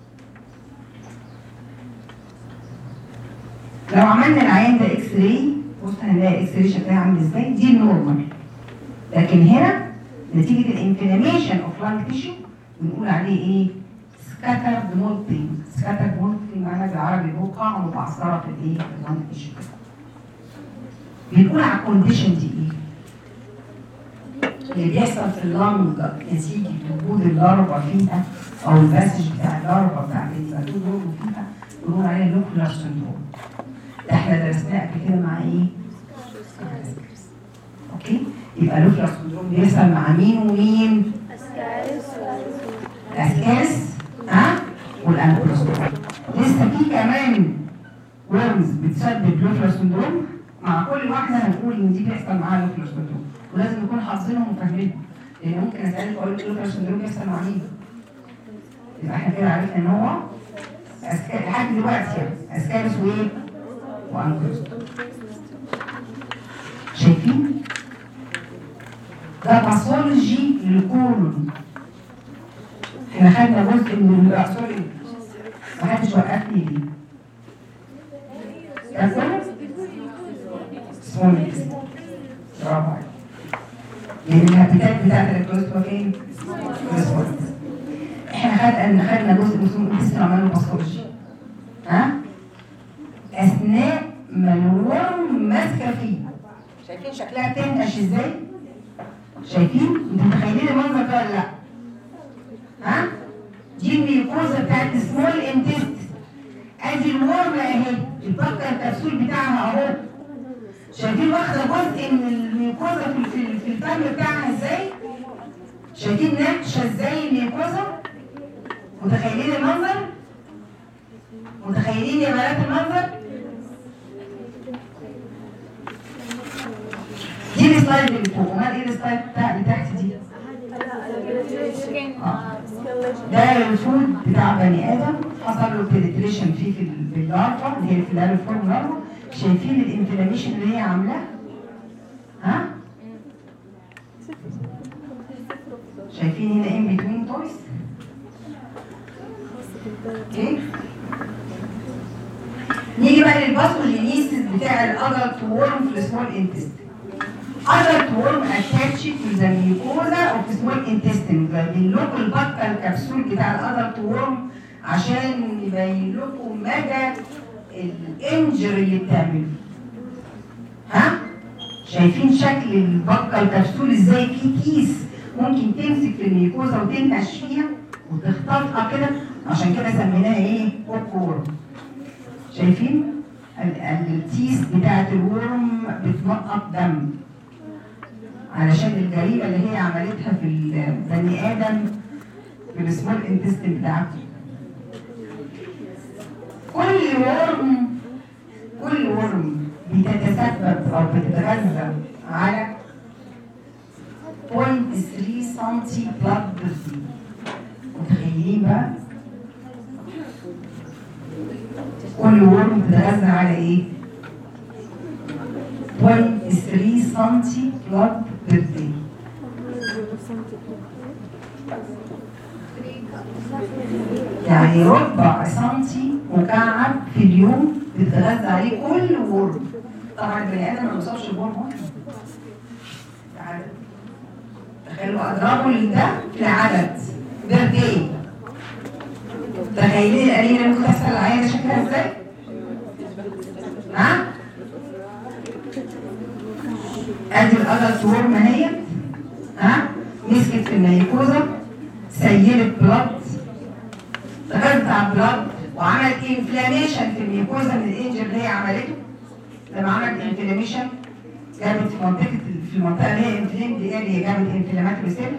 لو عملنا العيان ده اكس راي بص هنلاقي اكس راي شكلها عامل ازاي دي النورمال لكن هنا نتيجه الانفلاميشن اوف لانج تيشو بنقول عليه ايه سكاتر مولتنج سكاتر مولتنج معناها بالعربي بقع متعصره في الايه في اللانج تيشو بنقول على الكونديشن دي ايه اللي بيحصل في اللنج نتيجه وجود اللارفا فيها او الباسج بتاع اللارفا بتاع الانفلاماتور فيها بنقول عليه لوكولار سندروم ده احنا درسناه قبل كده مع ايه؟ مع الاسكرس. اوكي؟ يبقى لوكولار سندروم بيحصل مع مين ومين؟ الاسكارس ها؟ والانكلوستوم لسه في كمان ورمز بتسبب لوكولار سندروم مع كل واحده هنقول ان دي بيحصل معاها لوكولار سندروم ولازم نكون حافظينهم وفاهمينهم لان ممكن اسالك اقول لك لوكولار سندروم بيحصل مع مين؟ يبقى احنا كده عرفنا ان هو أسكار لحد دلوقتي يعني اسكارس وايه؟ وانكلوستوم شايفين؟ ده باثولوجي للكولون احنا خدنا جزء من ال- سوري ما حدش وقفني ليه ده كله؟ سمول برافو عليك لان الهابيتات بتاعت الالكتروست هو فين؟ في السمول احنا خدنا خدنا جزء اسمه انتستين عملنا باثولوجي ها اثناء ما الورم ماسكه فيه شايفين شكلها بتنقش ازاي؟ شايفين؟ انتوا متخيلين المنظر ده ولا لا؟ ها؟ دي الميوكوزا بتاعت السمول انتست ادي الورم اهي البكه الكبسول بتاعها اهو شايفين واخده جزء من الميوكوزا في في, في الفم بتاعها ازاي؟ شايفين نقشه ازاي الميوكوزا؟ متخيلين المنظر؟ متخيلين يا بنات المنظر؟ دي السلايد اللي فوق امال ايه السلايد بتاع اللي تحت دي؟ آه. ده الفود بتاع بني ادم حصل له بنتريشن فيه في ال- في اللارفا اللي هي في الالفورم لارفا شايفين الانفلاميشن اللي هي عاملاه؟ ها؟ شايفين هنا ان بتوين تويس؟ اوكي؟ نيجي بقى للباثوجينيسيس بتاع الادلت وورم في السمول انتستين adult worm attached to the mucosa of small intestine جايبين لكم البطه الكبسول بتاع الادلت worm عشان يبين لكم مدى الانجر اللي بتعمله ها شايفين شكل البطه الكبسول ازاي في كيس ممكن تمسك في الميكوزا وتنقش فيها وتختطها كده عشان كده سميناها ايه هوك وورم شايفين ال- ال- التيس بتاعت الورم بتنقط دم علشان الجريمه اللي هي عملتها في البني ادم في السمول انتستين بتاعته كل ورم كل ورم بتتسبب او بتتغذى على 0.3 سم بلاد بيرسي متخيلين بقى كل ورم بتتغذى على ايه 0.3 سم بلاد بيرسي يعني ربع سنتي مكعب في اليوم بيتغذى عليه كل ورم طبعا البني ادم ما بيوصلش لورم واحد ده عدد. تخيلوا اضربوا ده في العدد بير داي تخيلين القليله اللي ممكن تحصل العيادة شكلها ازاي؟ ها؟ ادي الادلت ورم اهيت ها؟ مسكت في الميكوزا سيلت بلاد غذت على البلاد وعملت انفلاميشن في الميكوزا من الانجر اللي هي عملته لما عملت انفلاميشن جابت في منطقه في المنطقه اللي هي انفلام دي اللي هي جابت انفلاماتوري سيل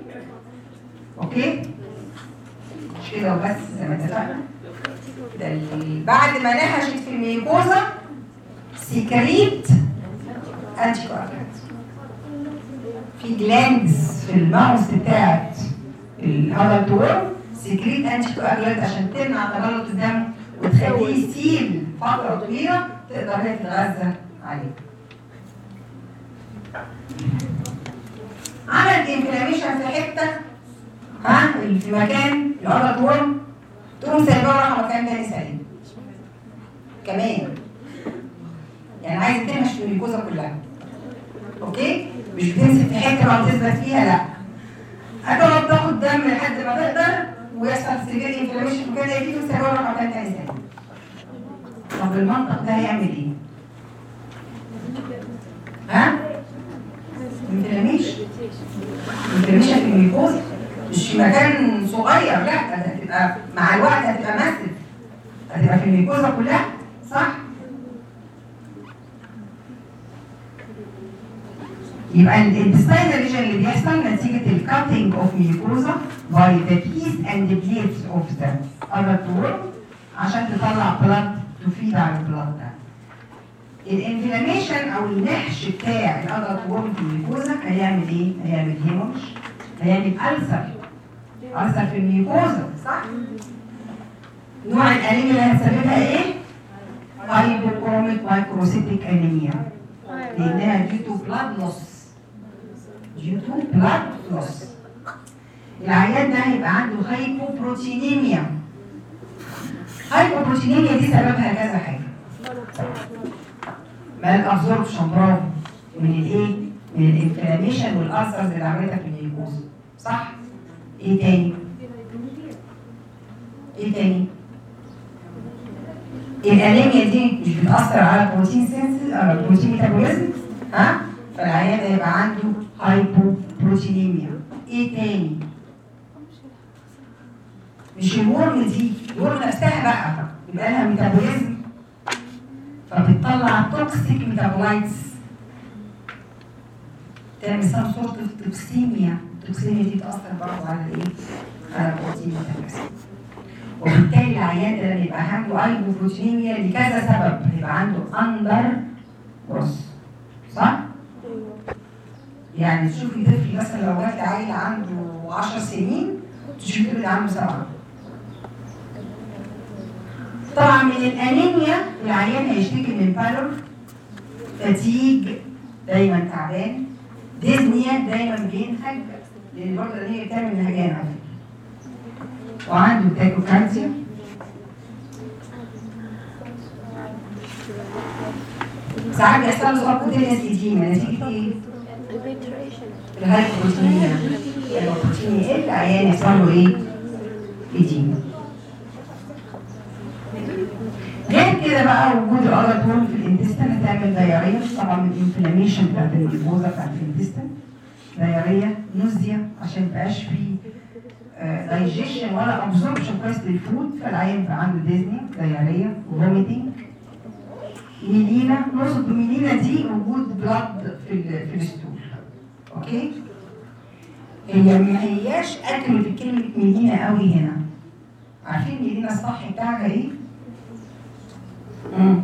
اوكي مش كده وبس زي ما اتفقنا ده ال- بعد ما نهشت في الميكوزا سكريت انتي كواجولانت في جلاندز في الماوس بتاعت الادلت ورم سكريت انتي كواجولانت عشان تمنع تجلط الدم وتخليه يسيل فتره طويله تقدر هي تتغذى عليه. عملت انفلاميشن في حته ها اللي في مكان الادلت ورم تقوم سايباه راح مكان تاني سليم. كمان يعني عايز تنهش في الميكوزا كلها. اوكي؟ مش بتمسك في حته بقى وتثبت فيها لا. هتقعد تاخد دم لحد ما تقدر ويحصل سيفير انفلاميشن في كده يجي وسايباه راح مكان تاني سليم. طب المنطق ده هيعمل ايه؟ ها؟ انفلاميشن انفلاميشن في الميكوزا مش في مكان صغير لا ده هتبقى مع الوقت هتبقى ماسف هتبقى في الميكوزا كلها صح؟ يبقى الانتستينال ريجن اللي بيحصل نتيجة الكاتنج اوف ميكوزا باي ذا بيس اند بليتس اوف ذا adult worm عشان تطلع بلاد تفيد على البلاد ده. الانفلاميشن او النحش بتاع الادلت وورم في الميكوزا هيعمل ايه؟ هيعمل هيموش هيعمل ألسر ألسر في الميكوزا صح؟ نوع الانيميا اللي هتسببها ايه؟ هايبوكروميك مايكروسيتيك انيميا لانها due to blood loss due to blood loss العيان ده هيبقى عنده هايبوبروتينيميا هايبوبروتينيميا دي سببها كذا حاجه مال ابزوربشن برافو من الايه من الانفلاميشن والالسرز اللي عملتها في الجلوكوز صح؟ ايه تاني؟ ايه تاني؟ الانيميا دي مش بتاثر على البروتين سينسز على البروتين ميتابوليزم ها؟ فالعيان هيبقى عنده هايبوبروتينيميا ايه تاني؟ مش الورم دي الورم نفسها بقى يبقى لها ميتابوليزم فبتطلع توكسيك ميتابولايتس تعمل سام سورت اوف توكسيميا التوكسيميا دي بتاثر برضه على الايه؟ على البروتين ميتابوليزم وبالتالي العيان ده لما يبقى عنده هايبوبروتينيميا لكذا سبب هيبقى عنده اندر بروس صح؟ يعني تشوفي طفل مثلا لو جات عيل عنده 10 سنين تشوفي اللي عنده سبعه طبعا من الانيميا العيان هيشتكي من بالور فتيج دايما تعبان ديزنيا دايما بينهج لان برضه الانيميا بتعمل نهجان على فكره وعنده تاكوكارديا ساعات بيحصل له سبكوتينيوس ايديما نتيجه ايه؟ الهايبوبروتينيا البروتين يقل العيان يحصل له ايه؟ ايديما غير كده بقى وجود الأرض هون في الانتستين هتعمل ديارية طبعا من الانفلاميشن بتاعت الجلوكوزا بتاعت الانتستين ديارية نوزيا عشان مبقاش في دايجيشن ولا ابزوربشن كويس للفود فالعيان بقى عنده ديزني ديارية فوميتنج ميلينا نقصد بميلينا دي وجود بلاد في ال في الستول اوكي هي ما هياش اكل في كلمه ميلينا قوي هنا عارفين ميلينا الصح بتاعها ايه؟ مم.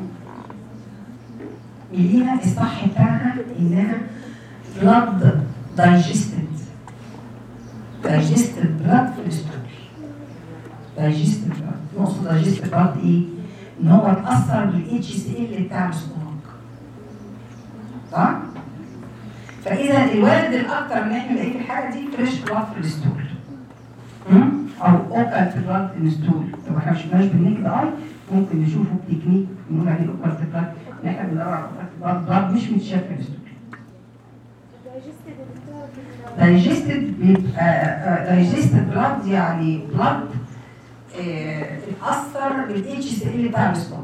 ميلينا الصح بتاعها انها بلاد دايجستد دايجستد بلاد في الستول دايجستد بلاد نقصد دايجستد بلاد ايه؟ ان هو اتاثر بالاتش سي ال بتاع الاستومك صح؟ فاذا الولد الاكثر ان احنا نلاقيه في الحاله دي فريش بلاد في الستول مم؟ او اوكالت بلاد في الستول لو احنا ما شفناش بالنكد اي ممكن نشوفه بتكنيك نقول عليه اوكالت بلاد ان احنا بندور على اوكالت بلاد بلاد مش متشاف في الستول دايجستد بيبقى دايجستد بلاد يعني بلاد تتاثر بالاتش سي ال بتاع الاستومك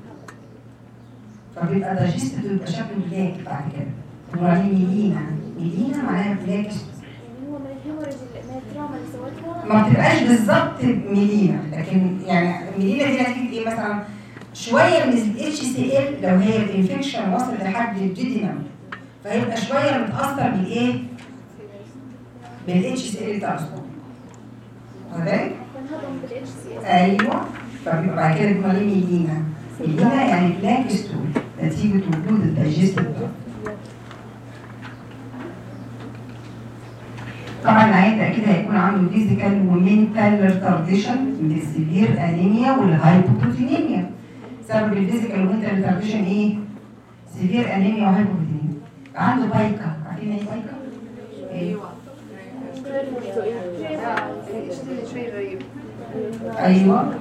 فبيبقى دايجستد ويبقى شكله بلاك بعد كده نقول عليه ميلينا ميلينا معناها بلاك يعني هو من الهيموريج اللي- من التراما اللي سوتها ما بتبقاش بالظبط ميلينا لكن يعني ميلينا دي نتيجه ايه مثلا شويه من الاتش سي ال لو هي الانفكشن وصل لحد الجدينم فهيبقى شويه متاثر بالايه؟ بالاتش سي ال بتاع الاستومك واخد بالك؟ بنهضم بالاتش سي اس ايوه فبيبقى بعد كده بيقولوا عليه ميلينا ميلينا يعني بلاك ستول نتيجه وجود الدايجستيف طبعا العيان ده اكيد هيكون عنده فيزيكال ومنتال ريتارديشن من السيفير انيميا والهايبوبروتينيميا سبب الفيزيكال والمنتال ريتارديشن ايه؟ سيفير انيميا وهايبوبروتينيميا عنده بايكا عارفين ايه بايكا؟ ايوه شيء غريب ايوه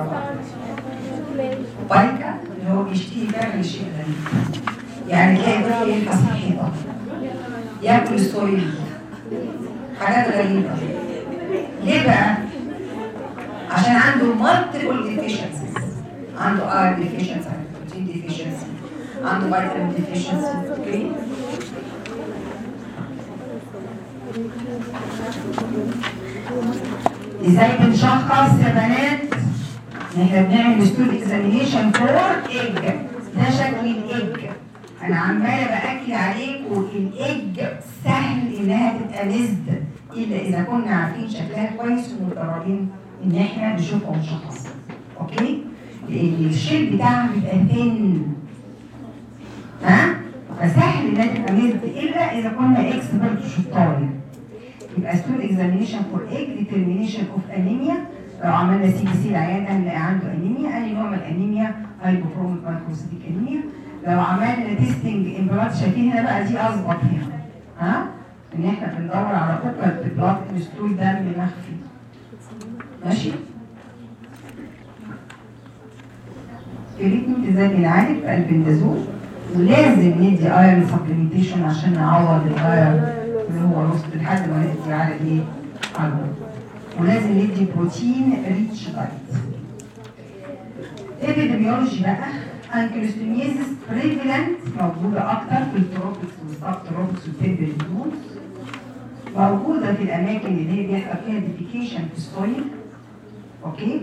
بايكا اللي هو بيشتهي فعلا الشيء غريب يعني تلاقي طفل يلحس الحيطه ياكل السوري حاجات غريبه ليه بقى؟ عشان عنده multiple deficiencies عنده iron deficiency عنده protein deficiency عنده vitamin deficiency اوكي ازاي بنشخص يا بنات ان احنا بنعمل ستول اكزامينيشن فور ايج ده شكل الايج انا عماله باكد عليكم الايج سهل انها تبقى مزد الا اذا كنا عارفين شكلها كويس ومتدربين ان احنا نشوفها ونشخصها اوكي لان الشيل بتاعها بيبقى ثين ها فسهل انها تبقى مزد الا اذا كنا اكسبرت شطار يبقى ستول اكزامينيشن فور ايج ديترمينيشن اوف انيميا لو عملنا سي بي سي العيان ده نلاقي عنده انيميا اي نوع من الانيميا هايبوكروميك مايكروسيتيك انيميا لو عملنا تيستنج امبلات شايفين هنا بقى دي اظبط هنا ها ان احنا بندور على اوكل بلاد ستول دم مخفي ماشي التريتمنت ازاي بنعالج بالبندازول ولازم ندي ايرون سبلمنتيشن عشان نعوض الايرون اللي هو وسط لحد ما نقضي على ايه؟ على الوزن. ولازم ندي بروتين ريتش دايت ابيديميولوجي بقى انكلوستوميزيس بريفالنت موجوده اكتر في التروبكس والسب تروبكس والتمبريت زونز موجوده في الاماكن اللي هي بيحصل فيها ديفيكيشن في السويل اوكي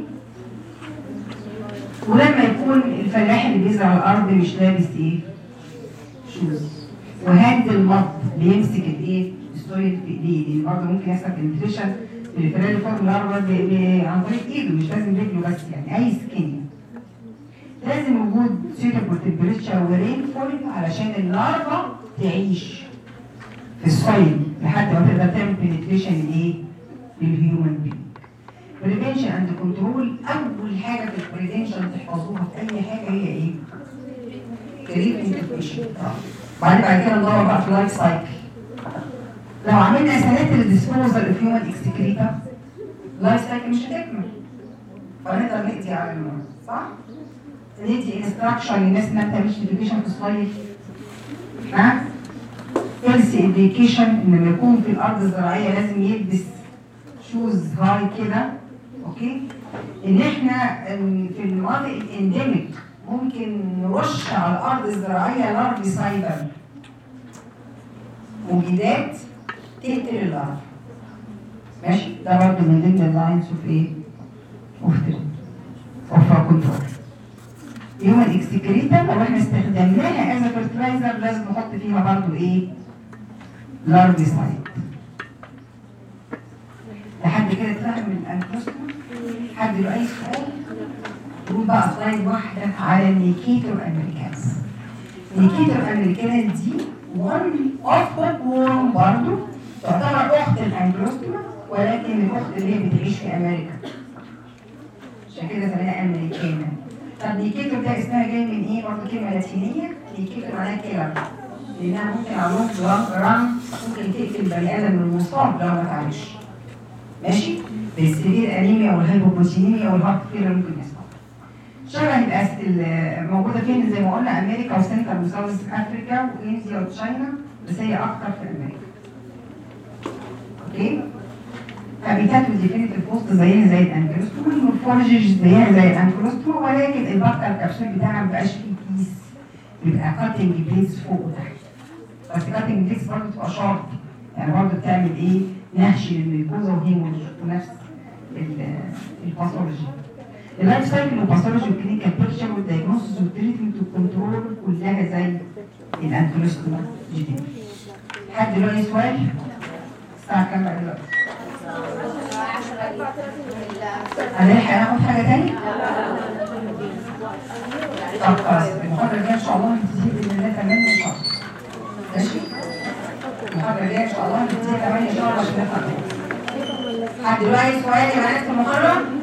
ولما يكون الفلاح اللي بيزرع الارض مش لابس ايه شوز وهاند المط بيمسك الايه السويل في ايديه لان برضه ممكن يحصل بنتريشن في الفلاح اللي فوق الارض ب- ب- عن طريق ايده مش لازم رجله بس يعني اي سكين لازم وجود suitable temperature ورين فول علشان اللارفا تعيش في السويل لحد ما تقدر تعمل penetration لايه؟ للهيومن بينج. prevention and control اول حاجه في البريفنشن تحفظوها في اي حاجه هي ايه؟ كريم بعدين بعد كده ندور بقى في اللايف سايكل لو عملنا سنات الديسبوزال اوف هيومن اكسكريتا اللايف سايكل مش هتكمل فنقدر نقضي على المرض صح؟ ندي انستراكشن للناس انها ما تعملش education في الصيف ها؟ هيلث education ان لما يكون في الارض الزراعيه لازم يلبس شوز هاي كده اوكي؟ ان احنا إن في المناطق الانديميك ممكن نرش على الارض الزراعيه لارفي سايبر مبيدات تقتل اللارفا ماشي ده برضه من ضمن اللاينز اوف ايه؟ اوف اوف كنترول يوم الاكسكريتا لو احنا استخدمناها از فيرتلايزر لازم نحط فيها برضه ايه؟ لارفي سايت لحد كده اتفهم الانفوستما حد له اي سؤال نقول بقى سلايد واحده على النيكيتور امريكانز النيكيتور امريكانز دي وان اوف وورم برضه تعتبر اخت الانجلوستما ولكن الاخت اللي هي بتعيش في امريكا عشان كده سميناها امريكانا طب نيكيتور ده اسمها جاي من ايه برضه كلمه لاتينيه نيكيتور معناها كيلر لانها ممكن على لونج ران ران ممكن تقتل البني ادم المصاب لو ما تعالجش ماشي بالسيفير انيميا والهايبوبروتينيميا والهارت فيلر ممكن يحصل شبه الأس- ال- موجوده فين زي ما قلنا امريكا وسنترال وساوث افريكا وانديا وتشاينا بس هي اكتر في امريكا اوكي هابيتات وديفينيتيف بوست زيها زي الانكلوستوم المورفولوجي زيها زي الانكلوستوم ولكن البطه الكبسول بتاعها مبقاش فيه كيس بيبقى كاتنج بليدز فوق وتحت بس كاتنج بليدز برضه بتبقى شارب يعني برضه بتعمل ايه نهش للميكوزا وهيموج ونفس ال- الباثولوجي اللايف سايكل والباثولوجي والكلينيكال بيكتشر والدايجنوستس والتريتمنت والكنترول كلها زي الانكلوستوم جديد حد له اي سؤال؟ الساعة كام بقى دلوقتي؟ هنلحق ناخد حاجة تاني؟ طب خلاص المحاضرة الجاية إن شاء الله هنبتدي بإذن الله 8 شهر ماشي؟ المحاضرة الجاية إن شاء الله هنبتدي 8 شهر عشان نفهم حد له أي سؤال يا بنات في المحاضرة؟